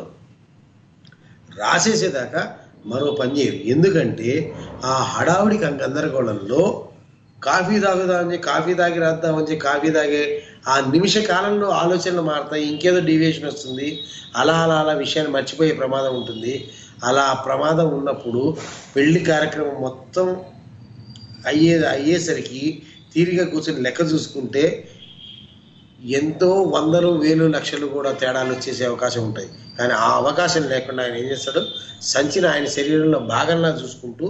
రాసేసేదాకా మరో పని చేయరు ఎందుకంటే ఆ హడావుడికి ఆ గందరగోళంలో కాఫీ తాగుదామని చెప్పి కాఫీ తాగి రాద్దామని చెప్పి కాఫీ తాగే ఆ నిమిష కాలంలో ఆలోచనలు మారుతాయి ఇంకేదో డీవియేషన్ వస్తుంది అలా అలా అలా విషయాన్ని మర్చిపోయే ప్రమాదం ఉంటుంది అలా ఆ ప్రమాదం ఉన్నప్పుడు పెళ్లి కార్యక్రమం మొత్తం అయ్యే అయ్యేసరికి తీరిగా కూర్చొని లెక్క చూసుకుంటే ఎంతో వందలు వేలు లక్షలు కూడా తేడాలు వచ్చేసే అవకాశం ఉంటాయి కానీ ఆ అవకాశం లేకుండా ఆయన ఏం చేస్తాడు సంచిన ఆయన శరీరంలో భాగంలా చూసుకుంటూ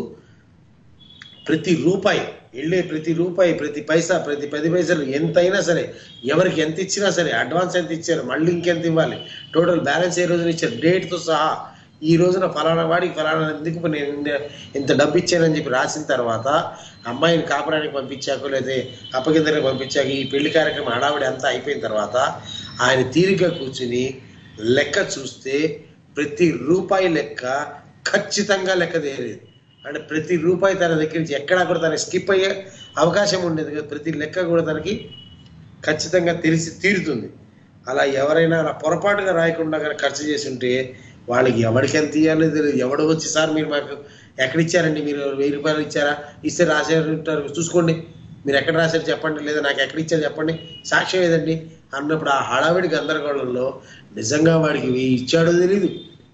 ప్రతి రూపాయి వెళ్ళే ప్రతి రూపాయి ప్రతి పైసా ప్రతి పది పైసలు ఎంతైనా సరే ఎవరికి ఎంత ఇచ్చినా సరే అడ్వాన్స్ ఎంత ఇచ్చారు మళ్ళీ ఇంకెంత ఇవ్వాలి టోటల్ బ్యాలెన్స్ ఏ రోజున ఇచ్చారు డేట్తో సహా ఈ రోజున ఫలానా వాడికి ఫలానా ఎందుకు నేను ఇన్ని- ఇంత డబ్బు ఇచ్చానని చెప్పి రాసిన తర్వాత అమ్మాయిని కాపురానికి పంపించాక లేదా అప్పగిందరికి పంపించాక ఈ పెళ్లి కార్యక్రమం హడావిడి అంతా అయిపోయిన తర్వాత ఆయన తీరిక కూర్చుని లెక్క చూస్తే ప్రతి రూపాయి లెక్క ఖచ్చితంగా లెక్క తేలేదు అంటే ప్రతి రూపాయి తన దగ్గర నుంచి ఎక్కడా కూడా తనకి స్కిప్ అయ్యే అవకాశం ఉండేది కదా ప్రతి లెక్క కూడా తనకి ఖచ్చితంగా తెలిసి తీరుతుంది అలా ఎవరైనా అలా పొరపాటుగా రాయకుండా కనుక ఖర్చు చేసి ఉంటే వాళ్ళకి ఎవరికి ఎంత ఇవ్వాలో తెలియదు ఎవడు వచ్చి సార్ మీరు మాకు ఎక్కడ ఇచ్చారండి మీరు వెయ్యి రూపాయలు ఇచ్చారా ఇస్తే రాసారు ఉంటారు చూసుకోండి మీరు ఎక్కడ రాశారు చెప్పండి లేదా నాకు ఎక్కడ ఇచ్చారు చెప్పండి సాక్ష్యం ఏదండి అన్నప్పుడు ఆ హడావిడి గందరగోళంలో నిజంగా వాడికి వెయ్యి ఇచ్చాడో తెలియదు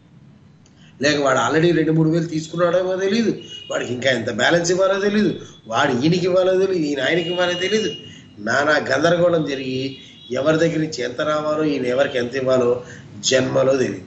లేక వాడు ఆల్రెడీ రెండు మూడు వేలు తీసుకున్నాడేమో తెలియదు వాడికి ఇంకా ఎంత బ్యాలెన్స్ ఇవ్వాలో తెలియదు వాడు ఈయనకి ఇవ్వాలో తెలియదు ఈయన ఆయనకి ఇవ్వాలో తెలియదు నానా గందరగోళం జరిగి ఎవరి దగ్గర నుంచి ఎంత రావాలో ఈయన ఎవరికి ఎంత ఇవ్వాలో జన్మలో తెలియదు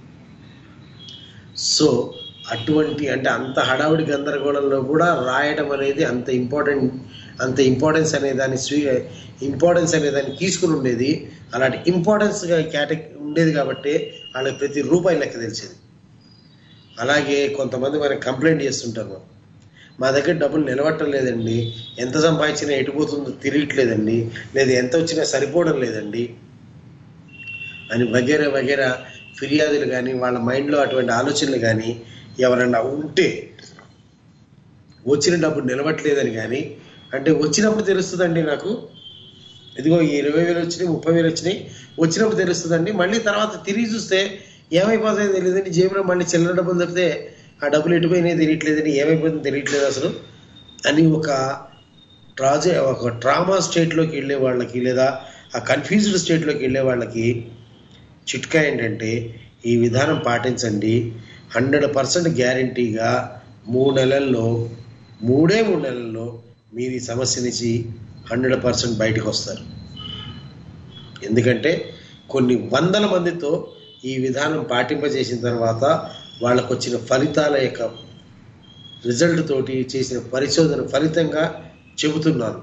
సో అటువంటి అంటే అంత హడావుడి గందరగోళంలో కూడా రాయడం అనేది అంత ఇంపార్టెంట్ అంత ఇంపార్టెన్స్ అనే దాన్ని స్వీ ఇంపార్టెన్స్ అనే దాన్ని తీసుకుని ఉండేది అలాంటి ఇంపార్టెన్స్గా కేటగి ఉండేది కాబట్టి వాళ్ళకి ప్రతి రూపాయి లెక్క తెలిసేది అలాగే కొంతమంది మనకి కంప్లైంట్ చేస్తుంటారు మా దగ్గర డబ్బులు నిలబట్టం లేదండి ఎంత సంపాదించినా ఎటుపోతుందో తిరగట్లేదండి లేదా ఎంత వచ్చినా సరిపోవడం లేదండి అని వగేరా వగేరా ఫిర్యాదులు కానీ వాళ్ళ మైండ్లో అటువంటి ఆలోచనలు కానీ ఎవరన్నా ఉంటే వచ్చిన డబ్బు నిలవట్లేదని కానీ అంటే వచ్చినప్పుడు తెలుస్తుందండి నాకు ఇదిగో ఈ ఇరవై వేలు వచ్చినాయి ముప్పై వేలు వచ్చినాయి వచ్చినప్పుడు తెలుస్తుందండి మళ్ళీ తర్వాత తిరిగి చూస్తే ఏమైపోతుందో తెలియదండి జేబులో మళ్ళీ చిల్లర డబ్బులు తప్పితే ఆ డబ్బులు ఎటుపోయినాయి తెలియట్లేదని ఏమైపోతుందో తెలియట్లేదు అసలు అని ఒక ట్రాజే ఒక ట్రామా స్టేట్లోకి వెళ్ళే వాళ్ళకి లేదా ఆ కన్ఫ్యూజ్డ్ స్టేట్లోకి వెళ్ళే వాళ్ళకి చిట్కా ఏంటంటే ఈ విధానం పాటించండి హండ్రెడ్ పర్సెంట్ గ్యారంటీగా మూడు నెలల్లో మూడే మూడు నెలల్లో మీరు ఈ సమస్య నుంచి హండ్రెడ్ పర్సెంట్ బయటకు వస్తారు ఎందుకంటే కొన్ని వందల మందితో ఈ విధానం పాటింపజేసిన తర్వాత వాళ్ళకు వచ్చిన ఫలితాల యొక్క రిజల్ట్ తోటి చేసిన పరిశోధన ఫలితంగా చెబుతున్నాను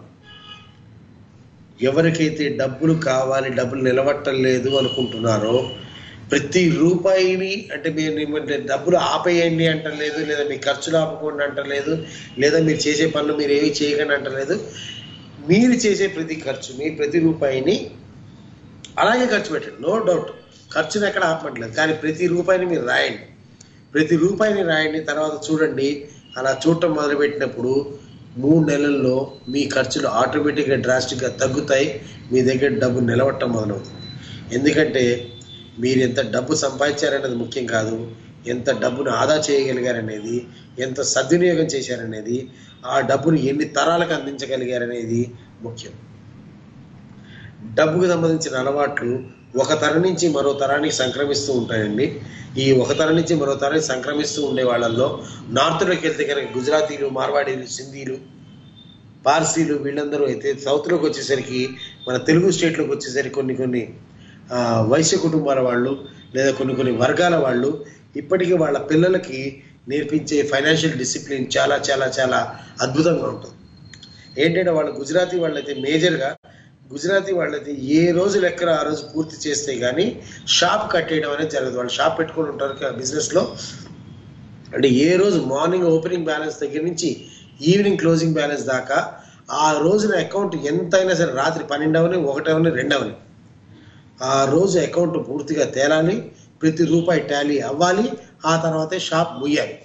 ఎవరికైతే డబ్బులు కావాలి డబ్బులు నిలబట్టలేదు అనుకుంటున్నారో ప్రతి రూపాయిని అంటే మీరు ఏమంటే డబ్బులు ఆపేయండి అంటలేదు లేదా మీ ఖర్చులు ఆపకుండా అంటలేదు లేదా మీరు చేసే పనులు మీరు ఏమి చేయకండి అంటలేదు మీరు చేసే ప్రతి ఖర్చు మీ ప్రతి రూపాయిని అలాగే ఖర్చు పెట్టండి నో డౌట్ ఖర్చుని ఎక్కడ ఆపట్లేదు కానీ ప్రతి రూపాయిని మీరు రాయండి ప్రతి రూపాయిని రాయండి తర్వాత చూడండి అలా చూడటం మొదలుపెట్టినప్పుడు మూడు నెలల్లో మీ ఖర్చులు ఆటోమేటిక్గా డ్రాస్టిక్గా తగ్గుతాయి మీ దగ్గర డబ్బు నిలబట్టడం మొదలవుతుంది ఎందుకంటే మీరు ఎంత డబ్బు సంపాదించారనేది ముఖ్యం కాదు ఎంత డబ్బును ఆదా చేయగలిగారనేది ఎంత సద్వినియోగం చేశారనేది ఆ డబ్బును ఎన్ని తరాలకు అందించగలిగారనేది ముఖ్యం డబ్బుకు సంబంధించిన అలవాట్లు ఒక తరం నుంచి మరో తరానికి సంక్రమిస్తూ ఉంటాయండి ఈ ఒక తరం నుంచి మరో తరానికి సంక్రమిస్తూ ఉండే వాళ్ళల్లో నార్త్లోకి వెళ్తే కనుక గుజరాతీలు మార్వాడీలు సింధీలు పార్సీలు వీళ్ళందరూ అయితే సౌత్లోకి వచ్చేసరికి మన తెలుగు స్టేట్లోకి వచ్చేసరికి కొన్ని కొన్ని ఆ, వైశ్య కుటుంబాల వాళ్ళు లేదా కొన్ని కొన్ని వర్గాల వాళ్ళు ఇప్పటికీ వాళ్ళ పిల్లలకి నేర్పించే ఫైనాన్షియల్ డిసిప్లిన్ చాలా చాలా చాలా అద్భుతంగా ఉంటుంది ఏంటంటే వాళ్ళు గుజరాతీ వాళ్ళైతే మేజర్గా గుజరాతీ వాళ్ళైతే ఏ రోజు లెక్కన ఆ రోజు పూర్తి చేస్తే కానీ షాప్ కట్టేయడం అనేది జరగదు వాళ్ళు షాప్ పెట్టుకొని ఉంటారు బిజినెస్లో అంటే ఏ రోజు మార్నింగ్ ఓపెనింగ్ బ్యాలెన్స్ దగ్గర నుంచి ఈవినింగ్ క్లోజింగ్ బ్యాలెన్స్ దాకా ఆ రోజున అకౌంట్ ఎంతైనా సరే రాత్రి పన్నెండవని ఒకటవని రెండవని ఆ రోజు అకౌంట్ పూర్తిగా తేలాలి ప్రతి రూపాయి టాలీ అవ్వాలి ఆ తర్వాతే షాప్ ముయ్యాలి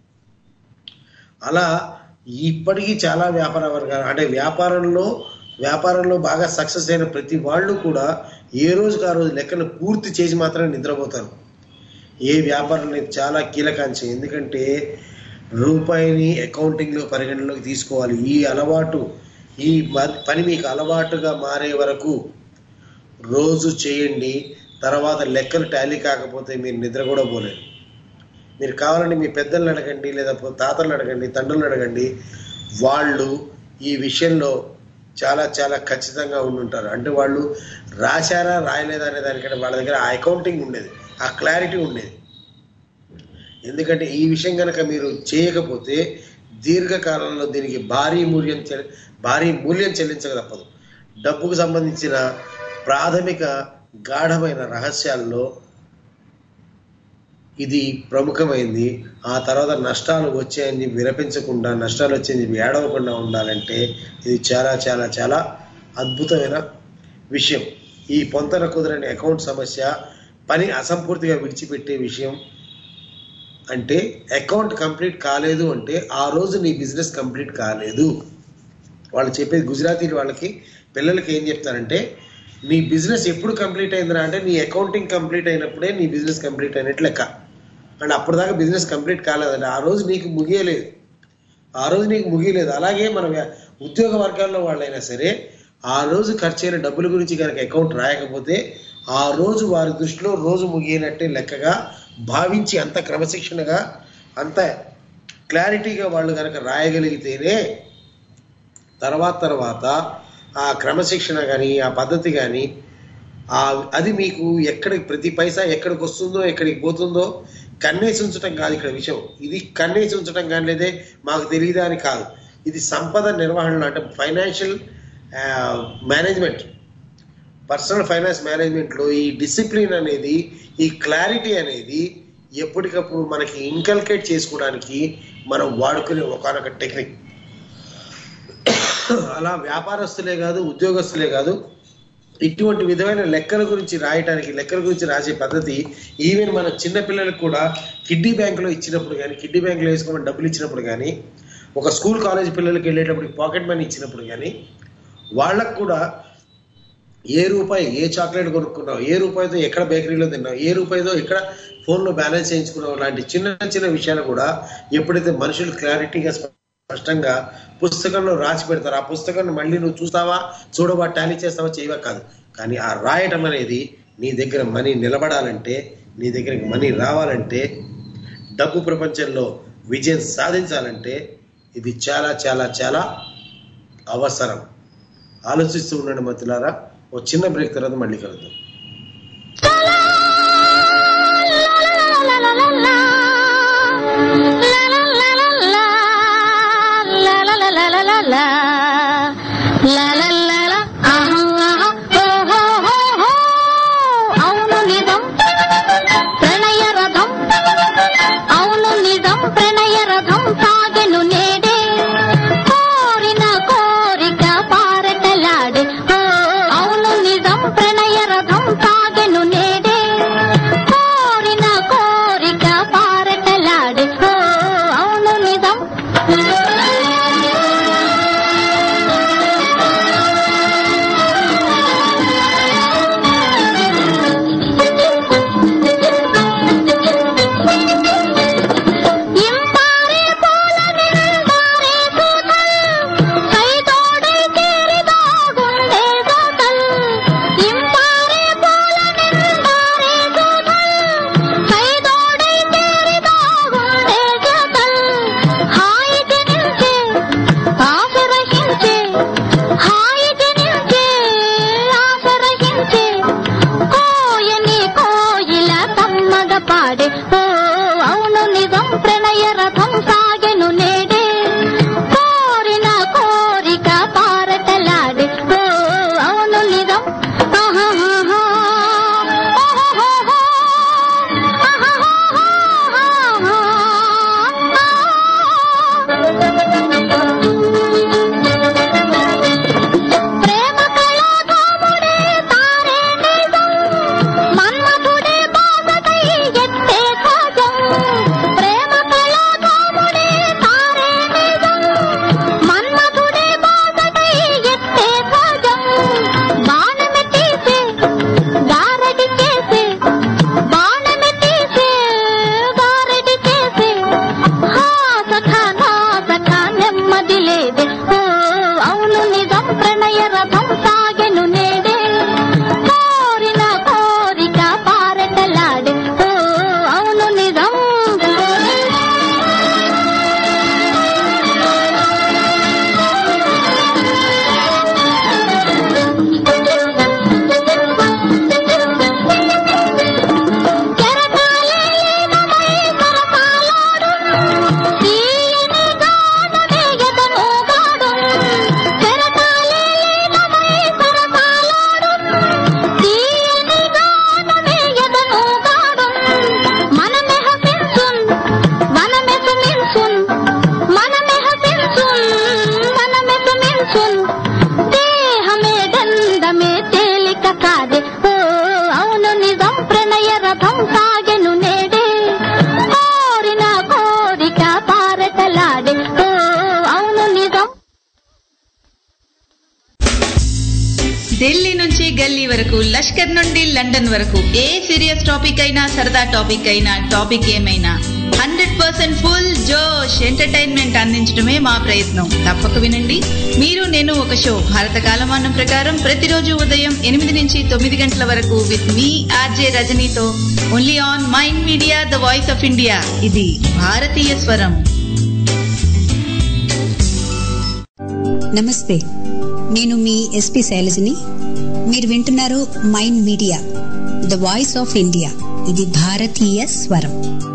అలా ఇప్పటికీ చాలా వ్యాపార వర్గాలు అంటే వ్యాపారంలో వ్యాపారంలో బాగా సక్సెస్ అయిన ప్రతి వాళ్ళు కూడా ఏ రోజుకి ఆ రోజు లెక్కను పూర్తి చేసి మాత్రమే నిద్రపోతారు ఏ వ్యాపారం అనేది చాలా కీలకాంశం ఎందుకంటే రూపాయిని అకౌంటింగ్లో పరిగణలోకి తీసుకోవాలి ఈ అలవాటు ఈ మ- పని మీకు అలవాటుగా మారే వరకు రోజు చేయండి తర్వాత లెక్కలు టాలీ కాకపోతే మీరు నిద్ర కూడా పోలేరు మీరు కావాలంటే మీ పెద్దలను అడగండి లేదా తాతలను అడగండి తండ్రులను అడగండి వాళ్ళు ఈ విషయంలో చాలా చాలా ఖచ్చితంగా ఉండుంటారు అంటే వాళ్ళు రాశారా రాయలేదా అనే దానికంటే వాళ్ళ దగ్గర ఆ అకౌంటింగ్ ఉండేది ఆ క్లారిటీ ఉండేది ఎందుకంటే ఈ విషయం కనుక మీరు చేయకపోతే దీర్ఘకాలంలో దీనికి భారీ మూల్యం చెల్లి భారీ మూల్యం చెల్లించక తప్పదు డబ్బుకు సంబంధించిన ప్రాథమిక గాఢమైన రహస్యాల్లో ఇది ప్రముఖమైంది ఆ తర్వాత నష్టాలు వచ్చాయని చెప్పి విరపించకుండా నష్టాలు వచ్చాయని చెప్పి ఏడవకుండా ఉండాలంటే ఇది చాలా చాలా చాలా అద్భుతమైన విషయం ఈ పొంతన కుదరని అకౌంట్ సమస్య పని అసంపూర్తిగా విడిచిపెట్టే విషయం అంటే అకౌంట్ కంప్లీట్ కాలేదు అంటే ఆ రోజు నీ బిజినెస్ కంప్లీట్ కాలేదు వాళ్ళు చెప్పేది గుజరాతీ వాళ్ళకి పిల్లలకి ఏం చెప్తారంటే నీ బిజినెస్ ఎప్పుడు కంప్లీట్ అయిందిరా అంటే నీ అకౌంటింగ్ కంప్లీట్ అయినప్పుడే నీ బిజినెస్ కంప్లీట్ అయినట్టు లెక్క అండ్ అప్పుడు దాకా బిజినెస్ కంప్లీట్ కాలేదండి ఆ రోజు నీకు ముగియలేదు ఆ రోజు నీకు ముగియలేదు అలాగే మన వ్య- ఉద్యోగ వర్గాల్లో వాళ్ళైనా సరే ఆ రోజు ఖర్చు అయిన డబ్బుల గురించి కనుక అకౌంట్ రాయకపోతే ఆ రోజు వారి దృష్టిలో రోజు ముగియనట్టే లెక్కగా భావించి అంత క్రమశిక్షణగా అంత క్లారిటీగా వాళ్ళు కనుక రాయగలిగితేనే తర్వాత తర్వాత ఆ క్రమశిక్షణ కానీ ఆ పద్ధతి కానీ ఆ అది మీకు ఎక్కడికి ప్రతి పైసా ఎక్కడికి వస్తుందో ఎక్కడికి పోతుందో కన్నేసి ఉంచడం కాదు ఇక్కడ విషయం ఇది కన్నేసి ఉంచడం కానీ లేదే మాకు తెలియదా అని కాదు ఇది సంపద నిర్వహణ అంటే ఫైనాన్షియల్ మేనేజ్మెంట్ పర్సనల్ ఫైనాన్స్ మేనేజ్మెంట్లో ఈ డిసిప్లిన్ అనేది ఈ క్లారిటీ అనేది ఎప్పటికప్పుడు మనకి ఇంకల్కేట్ చేసుకోవడానికి మనం వాడుకునే ఒకనొక టెక్నిక్ అలా వ్యాపారస్తులే కాదు ఉద్యోగస్తులే కాదు ఇటువంటి విధమైన లెక్కల గురించి రాయటానికి లెక్కల గురించి రాసే పద్ధతి ఈవెన్ మన చిన్న పిల్లలకు కూడా కిడ్నీ బ్యాంకులో ఇచ్చినప్పుడు కానీ కిడ్నీ బ్యాంకులో వేసుకోమని డబ్బులు ఇచ్చినప్పుడు కానీ ఒక స్కూల్ కాలేజ్ పిల్లలకి వెళ్ళేటప్పుడు పాకెట్ మనీ ఇచ్చినప్పుడు కానీ వాళ్ళకు కూడా ఏ రూపాయి ఏ చాక్లెట్ కొనుక్కున్నావు ఏ రూపాయితో ఎక్కడ బేకరీలో తిన్నావు ఏ రూపాయితో ఎక్కడ ఫోన్లో బ్యాలెన్స్ చేయించుకున్నావు లాంటి చిన్న చిన్న విషయాలు కూడా ఎప్పుడైతే మనుషులు క్లారిటీగా స్పష్టంగా పుస్తకంలో రాసి పెడతారు ఆ పుస్తకాన్ని మళ్ళీ నువ్వు చూస్తావా చూడవా టాలీ చేస్తావా చేయవా కాదు కానీ ఆ రాయటం అనేది నీ దగ్గర మనీ నిలబడాలంటే నీ దగ్గరికి మనీ రావాలంటే డబ్బు ప్రపంచంలో విజయం సాధించాలంటే ఇది చాలా చాలా చాలా అవసరం ఆలోచిస్తూ ఉండండి మధ్యలారా ఓ చిన్న బ్రేక్ తర్వాత మళ్ళీ కలుద్దాం అవును నిజం ప్రణయ రథం అవును నిజం ప్రణయ రథం సాగెను నేడే కోరిన కోరిక పారటలాడే ఓ, అవును నిజం ప్రణయ రథం సాగెను నేడే కోరిన కోరిక పారటలాడే ఓ, అవును నిజం ఇంపారే పూల నిందారే సూతల్ కైతోడై కేరిదాగుండే సూతల్ ఇంపారే పూల నిందారే సూతల్ కైతోడై కేరిదాగుండే సూతల్ హాయిగా నిల్చే ఆశరహించే హాయిగా నిల్చే ఆశరహించే కోయని కోయిల తమ్మగ పాడే ఓ అవును నిజం ప్రణయ రథం సాగెను నేడే కోరిన కోరిక పారటలాడే ఓ అవును నిజం ఆహాహాహా. ఓహోహోహో. ప్రేమ కళాధాముడే తారే నిజం మన్మథుడే బాసటై ఎత్తే ధ్వజం ప్రేమ కళాధాముడే తారే నిజం మన్మథుడే బాసటై ఎత్తే ధ్వజం బాణమె తీసే గారడి చేసే బాణమె తీసే గారడి చేసే హా సఖా నా సఖా నెమ్మది లేదే ఓ అవును నిజం ప్రణయ రథం సాగెను నేడే కోరిన కోరిక పారటలాడే ఓ అవును నిజం కెరటాలే లీనమై సరసాలాడు తీయని గానమే ఎదనోగాడు కెరటాలే లీనమై సరసాలాడు తీయని గానమే ఎదనోగాడు మనమె హసించున్ మనమె సుమించున్ మనమె హసించున్ మనమె సుమించున్ దేహమే దండమే తేలిక కాదే ఓ అవును నిజం ప్రణయ రథం సాగెను నేడే కోరిన కోరిక పారటలాడే ఓ అవును నిజం ఢిల్లీ నుంచి గల్లీ వరకు లష్కర్ నుండి లండన్ వరకు ఏ సీరియస్ టాపిక్ అయినా సరదా టాపిక్ అయినా టాపిక్ ఏమైనా హండ్రెడ్ పర్సెంట్ ఫుల్ జోష్ ఎంటర్టైన్మెంట్ అందించడమే మా ప్రయత్నం తప్పక వినండి మీరు నేను ఒక షో భారత కాలమానం ప్రకారం ప్రతిరోజు ఉదయం ఎనిమిది నుంచి తొమ్మిది గంటల వరకు విత్ మీ ఆర్జే రజనీతో only on Mind Media the voice of India ఇది భారతీయ స్వరం నమస్తే నేను మీ ఎస్పి శైలజని మీరు వింటున్నారు Mind Media the voice of India ఇది భారతీయ స్వరం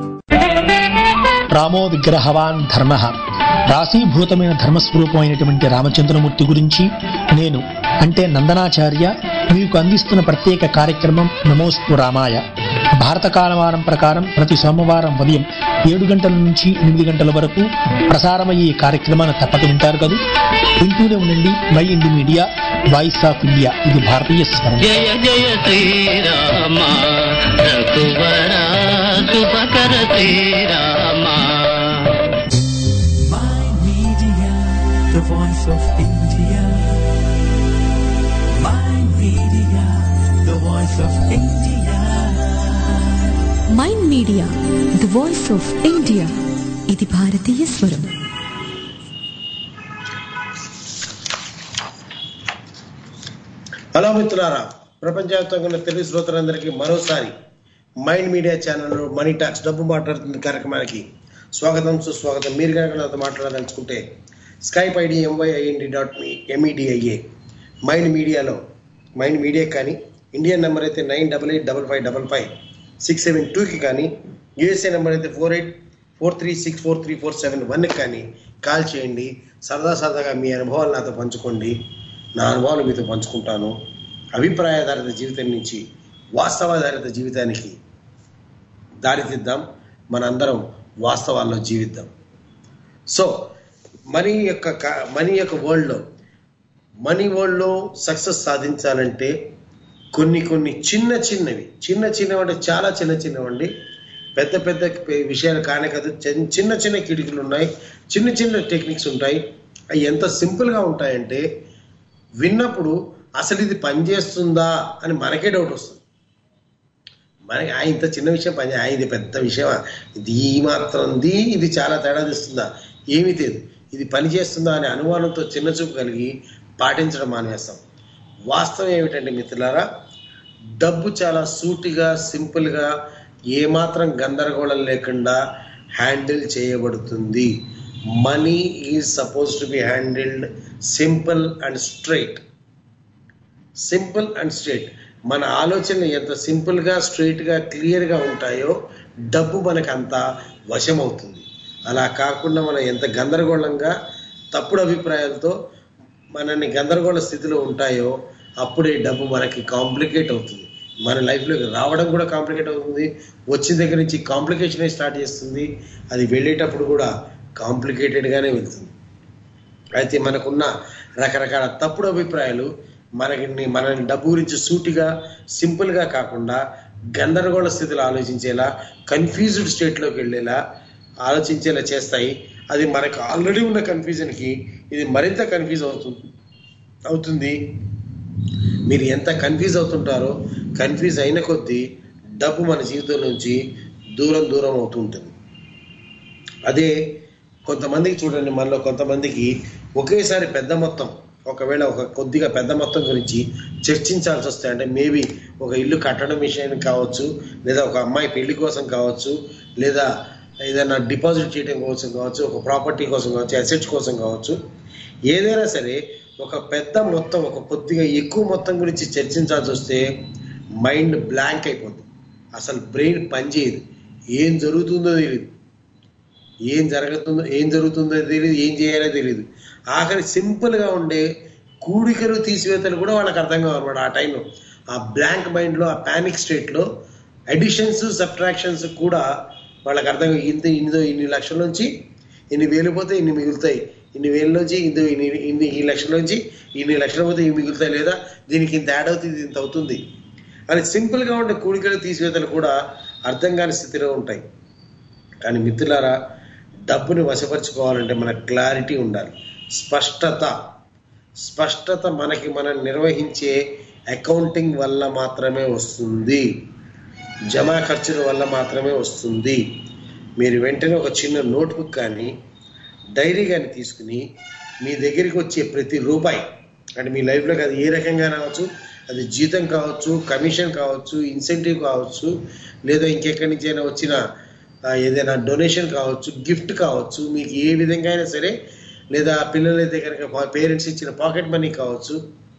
రామో విగ్రహవాన్ ధర్మ రాశీభూతమైన ధర్మస్వరూపమైనటువంటి రామచంద్రమూర్తి గురించి నేను అంటే నందనాచార్య మీకు అందిస్తున్న ప్రత్యేక కార్యక్రమం నమోస్తు రామాయ భారత కాలమానం ప్రకారం ప్రతి సోమవారం ఉదయం ఏడు గంటల నుంచి ఎనిమిది గంటల వరకు ప్రసారమయ్యే ఈ కార్యక్రమాన్ని తప్పక వింటారు కదా వింటూనే ఉండండి Mind Media voice of India ఇది భారతీయ స్వరం జయ జయ శ్రీరామ రఘువర శుభకర శ్రీరామ the voice of India. My media, the voice of India. Mind Media the voice of India ఇది భారతీయ స్వరం హలో మిత్రులారా ప్రపంచవ్యాప్తంగా ఉన్న తెలుగు శ్రోతలందరికీ మరోసారి మైండ్ మీడియా ఛానల్లో మనీ టాక్స్ డబ్బు మాట్లాడుతుంది కార్యక్రమానికి స్వాగతం సుస్వాగతం మీరు కనుక నాతో మాట్లాడాలనుకుంటే స్కైప్ ఐడి ఎంవైఐఎన్డి డాట్ మీ ఎంఈడిఐఏ మైండ్ మీడియాలో మైండ్ మీడియా కానీ ఇండియన్ నెంబర్ అయితే nine double eight double five double five six seven టూకి కానీ యూఎస్ఏ నెంబర్ అయితే four eight four three six four three four seven వన్కి కానీ కాల్ చేయండి సరదా సరదాగా మీ అనుభవాలు నాతో పంచుకోండి నా అనుభవాలు మీతో పంచుకుంటాను అభిప్రాయాధారిత జీవితం నుంచి వాస్తవాధారిత జీవితానికి దారితీద్దాం మనందరం వాస్తవాల్లో జీవిద్దాం సో మనీ యొక్క క- మనీ యొక్క వరల్డ్లో మనీ వరల్డ్లో సక్సెస్ సాధించాలంటే కొన్ని కొన్ని చిన్న చిన్నవి చిన్న చిన్నవి అంటే చాలా చిన్న చిన్నవండి పెద్ద పెద్ద పె- విషయాలు కానే కాదు చిన్న చిన్న చిన్న కిటికీలు ఉన్నాయి చిన్న చిన్న టెక్నిక్స్ ఉంటాయి అవి ఎంత సింపుల్గా ఉంటాయంటే విన్నప్పుడు అసలు ఇది పనిచేస్తుందా అని మనకే డౌట్ వస్తుంది మనకి ఆ ఇంత చిన్న విషయం పని ఆ ఇది పెద్ద విషయమా ఇది ఈ మాత్రంది ఇది చాలా తేడా తీస్తుందా ఏమీ తెలియదు ఇది పని చేస్తుందా అనే అనుమానంతో చిన్న చూపు కలిగి పాటించడం మానేస్తాం వాస్తవం ఏమిటంటే మిత్రులారా డబ్బు చాలా సూటిగా సింపుల్గా ఏమాత్రం గందరగోళం లేకుండా హ్యాండిల్ చేయబడుతుంది money is suppose to be handled simple and straight simple and straight మన ఆలోచనలు ఎంత సింపుల్గా స్ట్రైట్గా క్లియర్గా ఉంటాయో డబ్బు మనకు అంత వశమవుతుంది అలా కాకుండా మనం ఎంత గందరగోళంగా తప్పుడు అభిప్రాయాలతో మనల్ని గందరగోళ స్థితిలో ఉంటాయో అప్పుడే డబ్బు మనకి కాంప్లికేట్ అవుతుంది మన లైఫ్లోకి రావడం కూడా కాంప్లికేట్ అవుతుంది వచ్చిన దగ్గర నుంచి కాంప్లికేషన్ స్టార్ట్ చేస్తుంది అది వెళ్ళేటప్పుడు కూడా కాంప్లికేటెడ్గానే వెళ్తుంది అయితే మనకున్న రకరకాల తప్పుడు అభిప్రాయాలు మనకి మనని డబ్బు గురించి సూటిగా సింపుల్గా కాకుండా గందరగోళ స్థితిలో ఆలోచించేలా కన్ఫ్యూజ్డ్ స్టేట్లోకి వెళ్ళేలా ఆలోచించేలా చేస్తాయి అది మనకు ఆల్రెడీ ఉన్న కన్ఫ్యూజన్కి ఇది మరింత కన్ఫ్యూజ్ అవుతుంది అవుతుంది మీరు ఎంత కన్ఫ్యూజ్ అవుతుంటారో కన్ఫ్యూజ్ అయిన కొద్దీ డబ్బు మన జీవితం నుంచి దూరం దూరం అవుతూ ఉంటుంది అదే కొంతమందికి చూడండి మనలో కొంతమందికి ఒకేసారి పెద్ద మొత్తం ఒకవేళ ఒక కొద్దిగా పెద్ద మొత్తం గురించి చర్చించాల్సి వస్తే అంటే మేబీ ఒక ఇల్లు కట్టడం విషయం కావచ్చు లేదా ఒక అమ్మాయి పెళ్లి కోసం కావచ్చు లేదా ఏదైనా డిపాజిట్ చేయడం కోసం కావచ్చు ఒక ప్రాపర్టీ కోసం కావచ్చు అసెట్స్ కోసం కావచ్చు ఏదైనా సరే ఒక పెద్ద మొత్తం ఒక కొద్దిగా ఎక్కువ మొత్తం గురించి చర్చించాల్సి వస్తే మైండ్ బ్లాంక్ అయిపోతుంది అసలు బ్రెయిన్ పనిచేయదు ఏం జరుగుతుందో తెలియదు ఏం జరుగుతుందో ఏం జరుగుతుందో తెలియదు ఏం చేయాలో తెలియదు ఆఖరి సింపుల్గా ఉండే కూడికలు తీసివేతలు కూడా వాళ్ళకి అర్థం కావన్నమాట ఆ టైంలో ఆ బ్లాంక్ మైండ్లో ఆ ప్యానిక్ స్టేట్లో అడిషన్స్ సబ్ట్రాక్షన్స్ కూడా వాళ్ళకి అర్థం కావు. ఇంత ఇన్ని ఇన్ని లక్షల నుంచి ఇన్ని వేలు పోతే ఇన్ని మిగులుతాయి ఇన్ని వేల నుంచి ఇంత ఇన్ని ఇన్ని ఈ లక్షల నుంచి ఇన్ని లక్షలు పోతే ఇన్ని మిగులుతాయి లేదా దీనికి ఇంత యాడ్ అవుతుంది ఇది ఇంత అవుతుంది అని సింపుల్గా ఉండే కూడికలు తీసివేతలు కూడా అర్థం కాని స్థితిలో ఉంటాయి కానీ మిత్రులారా డబ్బుని వశపరుచుకోవాలంటే మనకు క్లారిటీ ఉండాలి స్పష్టత స్పష్టత మనకి మనం నిర్వహించే అకౌంటింగ్ వల్ల మాత్రమే వస్తుంది జమా ఖర్చుల వల్ల మాత్రమే వస్తుంది మీరు వెంటనే ఒక చిన్న నోట్బుక్ కానీ డైరీ కానీ తీసుకుని మీ దగ్గరికి వచ్చే ప్రతి రూపాయి అంటే మీ లైఫ్లోకి అది ఏ రకంగా రావచ్చు అది జీతం కావచ్చు కమిషన్ కావచ్చు ఇన్సెంటివ్ కావచ్చు లేదా ఇంకెక్కడి నుంచి అయినా వచ్చిన ఆ, ఏదైనా డొనేషన్ కావచ్చు గిఫ్ట్ కావచ్చు మీకు ఏ విధంగా అయినా సరే లేదా పిల్లలైతే కనుక పేరెంట్స్ ఇచ్చిన పాకెట్ మనీ కావచ్చు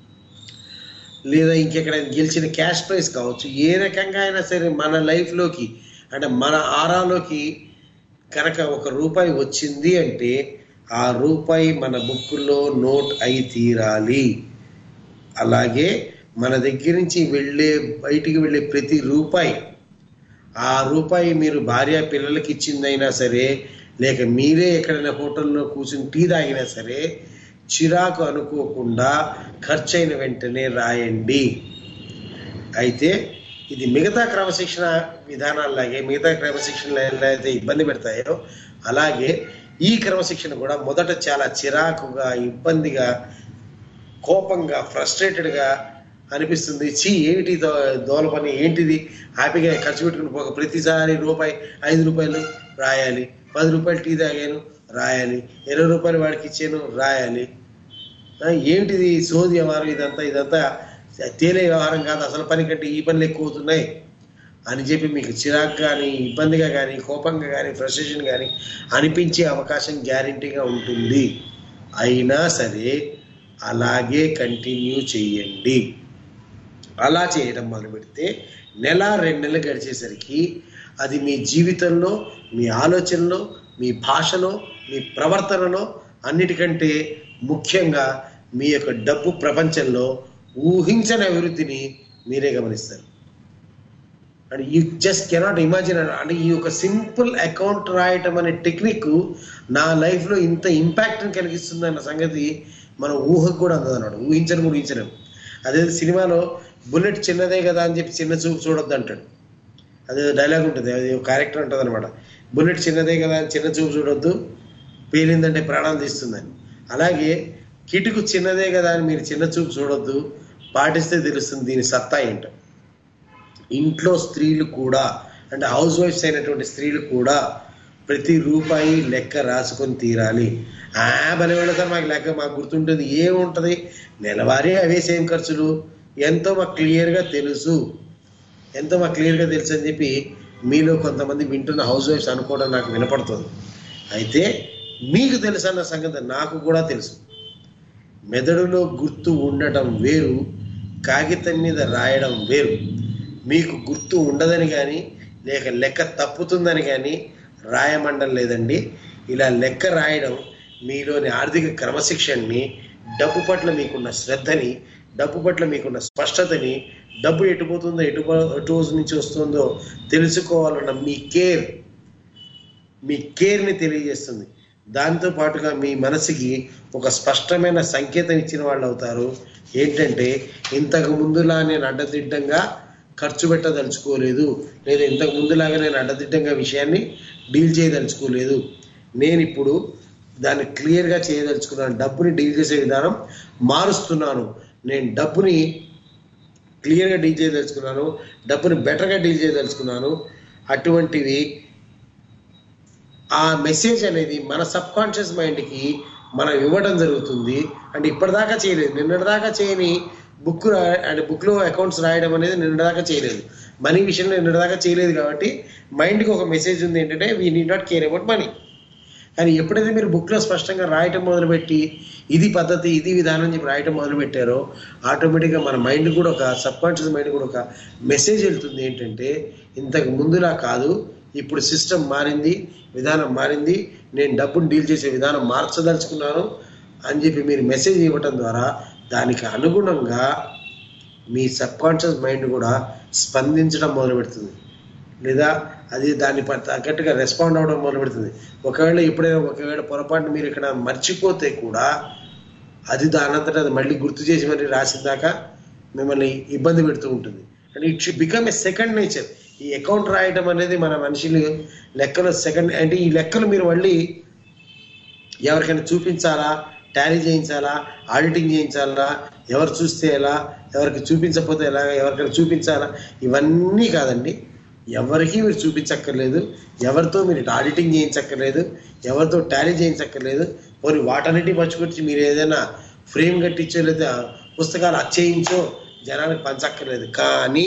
లేదా ఇంకెక్కడైనా గెలిచిన క్యాష్ ప్రైజ్ కావచ్చు ఏ రకంగా అయినా సరే మన లైఫ్లోకి అంటే మన ఆరాలోకి కనుక ఒక రూపాయి వచ్చింది అంటే ఆ రూపాయి మన బుక్కులో నోట్ అయి తీరాలి అలాగే మన దగ్గర నుంచి వెళ్ళే బయటికి వెళ్ళే ప్రతి రూపాయి ఆ రూపాయి మీరు భార్య పిల్లలకి ఇచ్చిందైనా సరే లేక మీరే ఎక్కడైనా హోటల్లో కూర్చుని టీ తాగినా సరే చిరాకు అనుకోకుండా ఖర్చు అయిన వెంటనే రాయండి అయితే ఇది మిగతా క్రమశిక్షణ విధానాల్లాగే మిగతా క్రమశిక్షణలు ఎలా అయితే ఇబ్బంది పెడతాయో అలాగే ఈ క్రమశిక్షణ కూడా మొదట చాలా చిరాకుగా ఇబ్బందిగా కోపంగా ఫ్రస్ట్రేటెడ్గా అనిపిస్తుంది చీ ఏమిటి దో దోల పని ఏంటిది హ్యాపీగా ఖర్చు పెట్టుకుని పోక ప్రతిసారి రూపాయి ఐదు రూపాయలు రాయాలి పది రూపాయలు టీ తాగాను రాయాలి ఇరవై రూపాయలు వాడికి ఇచ్చాను రాయాలి ఆ, ఏమిటిది సోది వ్యవహారం ఇదంతా ఇదంతా తేలే వ్యవహారం కాదు అసలు పని కంటే ఈ పనులు ఎక్కువ అవుతున్నాయి అని చెప్పి మీకు చిరాకు కానీ ఇబ్బందిగా కానీ కోపంగా కానీ ఫ్రస్ట్రేషన్ కానీ అనిపించే అవకాశం గ్యారంటీగా ఉంటుంది అయినా సరే అలాగే కంటిన్యూ చేయండి అలా చేయడం మొదలు పెడితే నెల రెండు నెలలు గడిచేసరికి అది మీ జీవితంలో మీ ఆలోచనలో మీ భాషలో మీ ప్రవర్తనలో అన్నిటికంటే ముఖ్యంగా మీ యొక్క డబ్బు ప్రపంచంలో ఊహించని అభివృద్ధిని మీరే గమనిస్తారు and you just cannot imagine అంటే ఈ యొక్క సింపుల్ అకౌంట్ రాయటం అనే టెక్నిక్ నా లైఫ్లో ఇంత ఇంపాక్ట్ని కలిగిస్తుంది అన్న సంగతి మన ఊహకు కూడా అందదు అన్నాడు ఊహించను కూడా ఊహించలేం అదే సినిమాలో బుల్లెట్ చిన్నదే కదా అని చెప్పి చిన్న చూపు చూడొద్దు అంటాడు అదే డైలాగ్ ఉంటుంది అది ఒక క్యారెక్టర్ ఉంటుంది అనమాట బుల్లెట్ చిన్నదే కదా అని చిన్న చూపు చూడొద్దు పేలిందంటే ప్రాణాలు తీస్తుందని అలాగే కిటుకు చిన్నదే కదా అని మీరు చిన్న చూపు చూడొద్దు పాటిస్తే తెలుస్తుంది దీని సత్తా ఏంటో ఇంట్లో స్త్రీలు కూడా అంటే హౌస్ వైఫ్స్ అయినటువంటి స్త్రీలు కూడా ప్రతి రూపాయి లెక్క రాసుకొని తీరాలి ఆ భలే వెళతారు మాకు లెక్క మాకు గుర్తుంటుంది ఏముంటుంది నెలవారీ అవే సేమ్ ఖర్చులు ఎంతో మాకు క్లియర్గా తెలుసు ఎంతో మాకు క్లియర్గా తెలుసు అని చెప్పి మీలో కొంతమంది వింటున్న హౌస్ వైఫ్స్ అనుకోవడం నాకు వినపడుతుంది అయితే మీకు తెలుసు అన్న సంగతి నాకు కూడా తెలుసు మెదడులో గుర్తు ఉండటం వేరు కాగితం మీద రాయడం వేరు మీకు గుర్తు ఉండదని కానీ లేక లెక్క తప్పుతుందని కానీ రాయమండం లేదండి ఇలా లెక్క రాయడం మీలోని ఆర్థిక క్రమశిక్షణని డబ్బు పట్ల మీకున్న శ్రద్ధని డబ్బు పట్ల మీకున్న స్పష్టతని డబ్బు ఎటుపోతుందో ఎటు ఎటు నుంచి వస్తుందో తెలుసుకోవాలన్న మీ కేర్ మీ కేర్ని తెలియజేస్తుంది దాంతో పాటుగా మీ మనసుకి ఒక స్పష్టమైన సంకేతం ఇచ్చిన వాళ్ళు అవుతారు ఏంటంటే ఇంతకు ముందులా నేను అడ్డదిడ్డంగా ఖర్చు పెట్టదలుచుకోలేదు లేదా ఇంతకు ముందులాగా నేను అడ్డదిడ్డంగా విషయాన్ని డీల్ చేయదలుచుకోలేదు నేను ఇప్పుడు దాన్ని క్లియర్గా చేయదలుచుకున్నాను డబ్బుని డీల్ చేసే విధానం మారుస్తున్నాను నేను డబ్బుని క్లియర్గా డీల్ చేయదలుచుకున్నాను డబ్బుని బెటర్గా డీల్ చేయదలుచుకున్నాను అటువంటివి ఆ మెసేజ్ అనేది మన సబ్ కాన్షియస్ మైండ్కి మనం ఇవ్వడం జరుగుతుంది అంటే ఇప్పటిదాకా చేయలేదు నిన్నటిదాకా చేయని బుక్ అంటే బుక్లో అకౌంట్స్ రాయడం అనేది నిన్నటిదాకా చేయలేదు మనీ విషయంలో నిన్నటిదాకా చేయలేదు కాబట్టి మైండ్కి ఒక మెసేజ్ ఉంది ఏంటంటే we need not care about money కానీ ఎప్పుడైతే మీరు బుక్లో స్పష్టంగా రాయటం మొదలుపెట్టి ఇది పద్ధతి ఇది విధానం అని చెప్పి రాయటం మొదలుపెట్టారో ఆటోమేటిక్గా మన మైండ్ కూడా ఒక సబ్ కాన్షియస్ మైండ్ కూడా ఒక మెసేజ్ వెళ్తుంది ఏంటంటే ఇంతకు ముందులా కాదు ఇప్పుడు సిస్టమ్ మారింది విధానం మారింది నేను డబ్బును డీల్ చేసే విధానం మార్చదలుచుకున్నాను అని చెప్పి మీరు మెసేజ్ ఇవ్వటం ద్వారా దానికి అనుగుణంగా మీ సబ్ కాన్షియస్ మైండ్ కూడా స్పందించడం మొదలు పెడుతుంది లేదా అది దాన్ని ప- తగ్గట్టుగా రెస్పాండ్ అవ్వడం మొదలు పెడుతుంది ఒకవేళ ఎప్పుడైనా ఒకవేళ పొరపాటున మీరు ఇక్కడ మర్చిపోతే కూడా అది దానంతటా అది మళ్ళీ గుర్తు చేసి మళ్ళీ రాసిన దాకా మిమ్మల్ని ఇబ్బంది పెడుతూ ఉంటుంది and it should become a second nature ఈ అకౌంట్ రాయటం అనేది మన మనుషులు లెక్కలు సెకండ్ అంటే ఈ లెక్కలు మీరు మళ్ళీ ఎవరికైనా చూపించాలా టాలీ చేయించాలా ఆడిటింగ్ చేయించాలా ఎవరు చూస్తే ఎలా ఎవరికి చూపించకపోతే ఎలా ఎవరికైనా చూపించాలా ఇవన్నీ కాదండి ఎవరికి మీరు చూపించక్కర్లేదు ఎవరితో మీరు ఆడిటింగ్ చేయించక్కర్లేదు ఎవరితో టాలీ చేయించక్కర్లేదు పోనీ వాటన్నిటి పచ్చుకొచ్చి మీరు ఏదైనా ఫ్రేమ్ కట్టించో లేదా పుస్తకాలు అచ్చేయించో జనానికి పంచక్కర్లేదు కానీ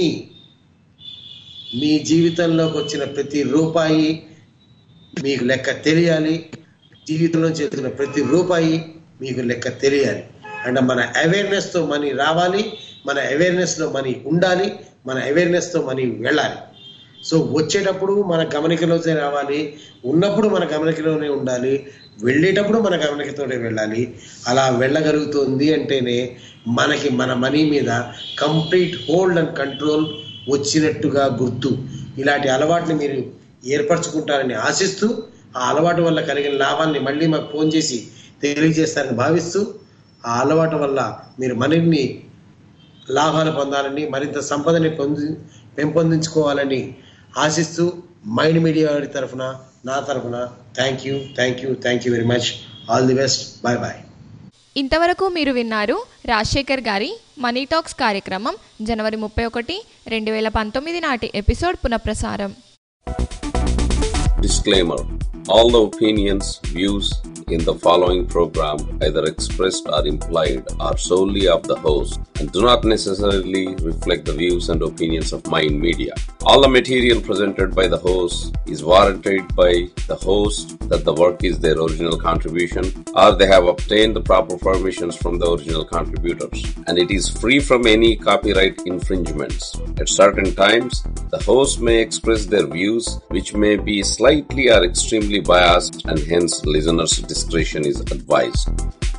మీ జీవితంలోకి వచ్చిన ప్రతి రూపాయి మీకు లెక్క తెలియాలి జీవితంలో చేసిన ప్రతి రూపాయి మీకు లెక్క తెలియాలి అంటే మన అవేర్నెస్తో మనీ రావాలి మన అవేర్నెస్లో మనీ ఉండాలి మన అవేర్నెస్తో మనీ వెళ్ళాలి సో వచ్చేటప్పుడు మన గమనికలోనే రావాలి ఉన్నప్పుడు మన గమనికలోనే ఉండాలి వెళ్ళేటప్పుడు మన గమనికతోనే వెళ్ళాలి అలా వెళ్ళగలుగుతుంది అంటేనే మనకి మన మనీ మీద కంప్లీట్ హోల్డ్ అండ్ కంట్రోల్ వచ్చినట్టుగా గుర్తు ఇలాంటి అలవాటుని మీరు ఏర్పరచుకుంటారని ఆశిస్తూ ఆ అలవాటు వల్ల కలిగిన లాభాన్ని మళ్ళీ మాకు ఫోన్ చేసి తెలియజేస్తారని భావిస్తూ ఆ అలవాటు వల్ల మీరు మరిన్ని లాభాలు పొందాలని మరింత సంపదని పొంది పెంపొందించుకోవాలని ఆశిస్తూ మైండ్ మీడియా వారి తరఫున నా తరఫున thank you thank you thank you very much all the best bye bye ఇంతవరకు మీరు విన్నారు రాజశేఖర్ గారి మనీ టాక్స్ కార్యక్రమం జనవరి ముప్పై ఒకటి రెండు వేల పంతొమ్మిది నాటి ఎపిసోడ్ పునఃప్రసారం Disclaimer All the opinions, views in the following program, either expressed or implied, are solely of the host and do not necessarily reflect the views and opinions of Mind Media. All the material presented by the host is warranted by the host that the work is their original contribution or they have obtained the proper permissions from the original contributors and it is free from any copyright infringements. At certain times, the host may express their views which may be slightly or extremely biased and hence listeners' discretion is advised.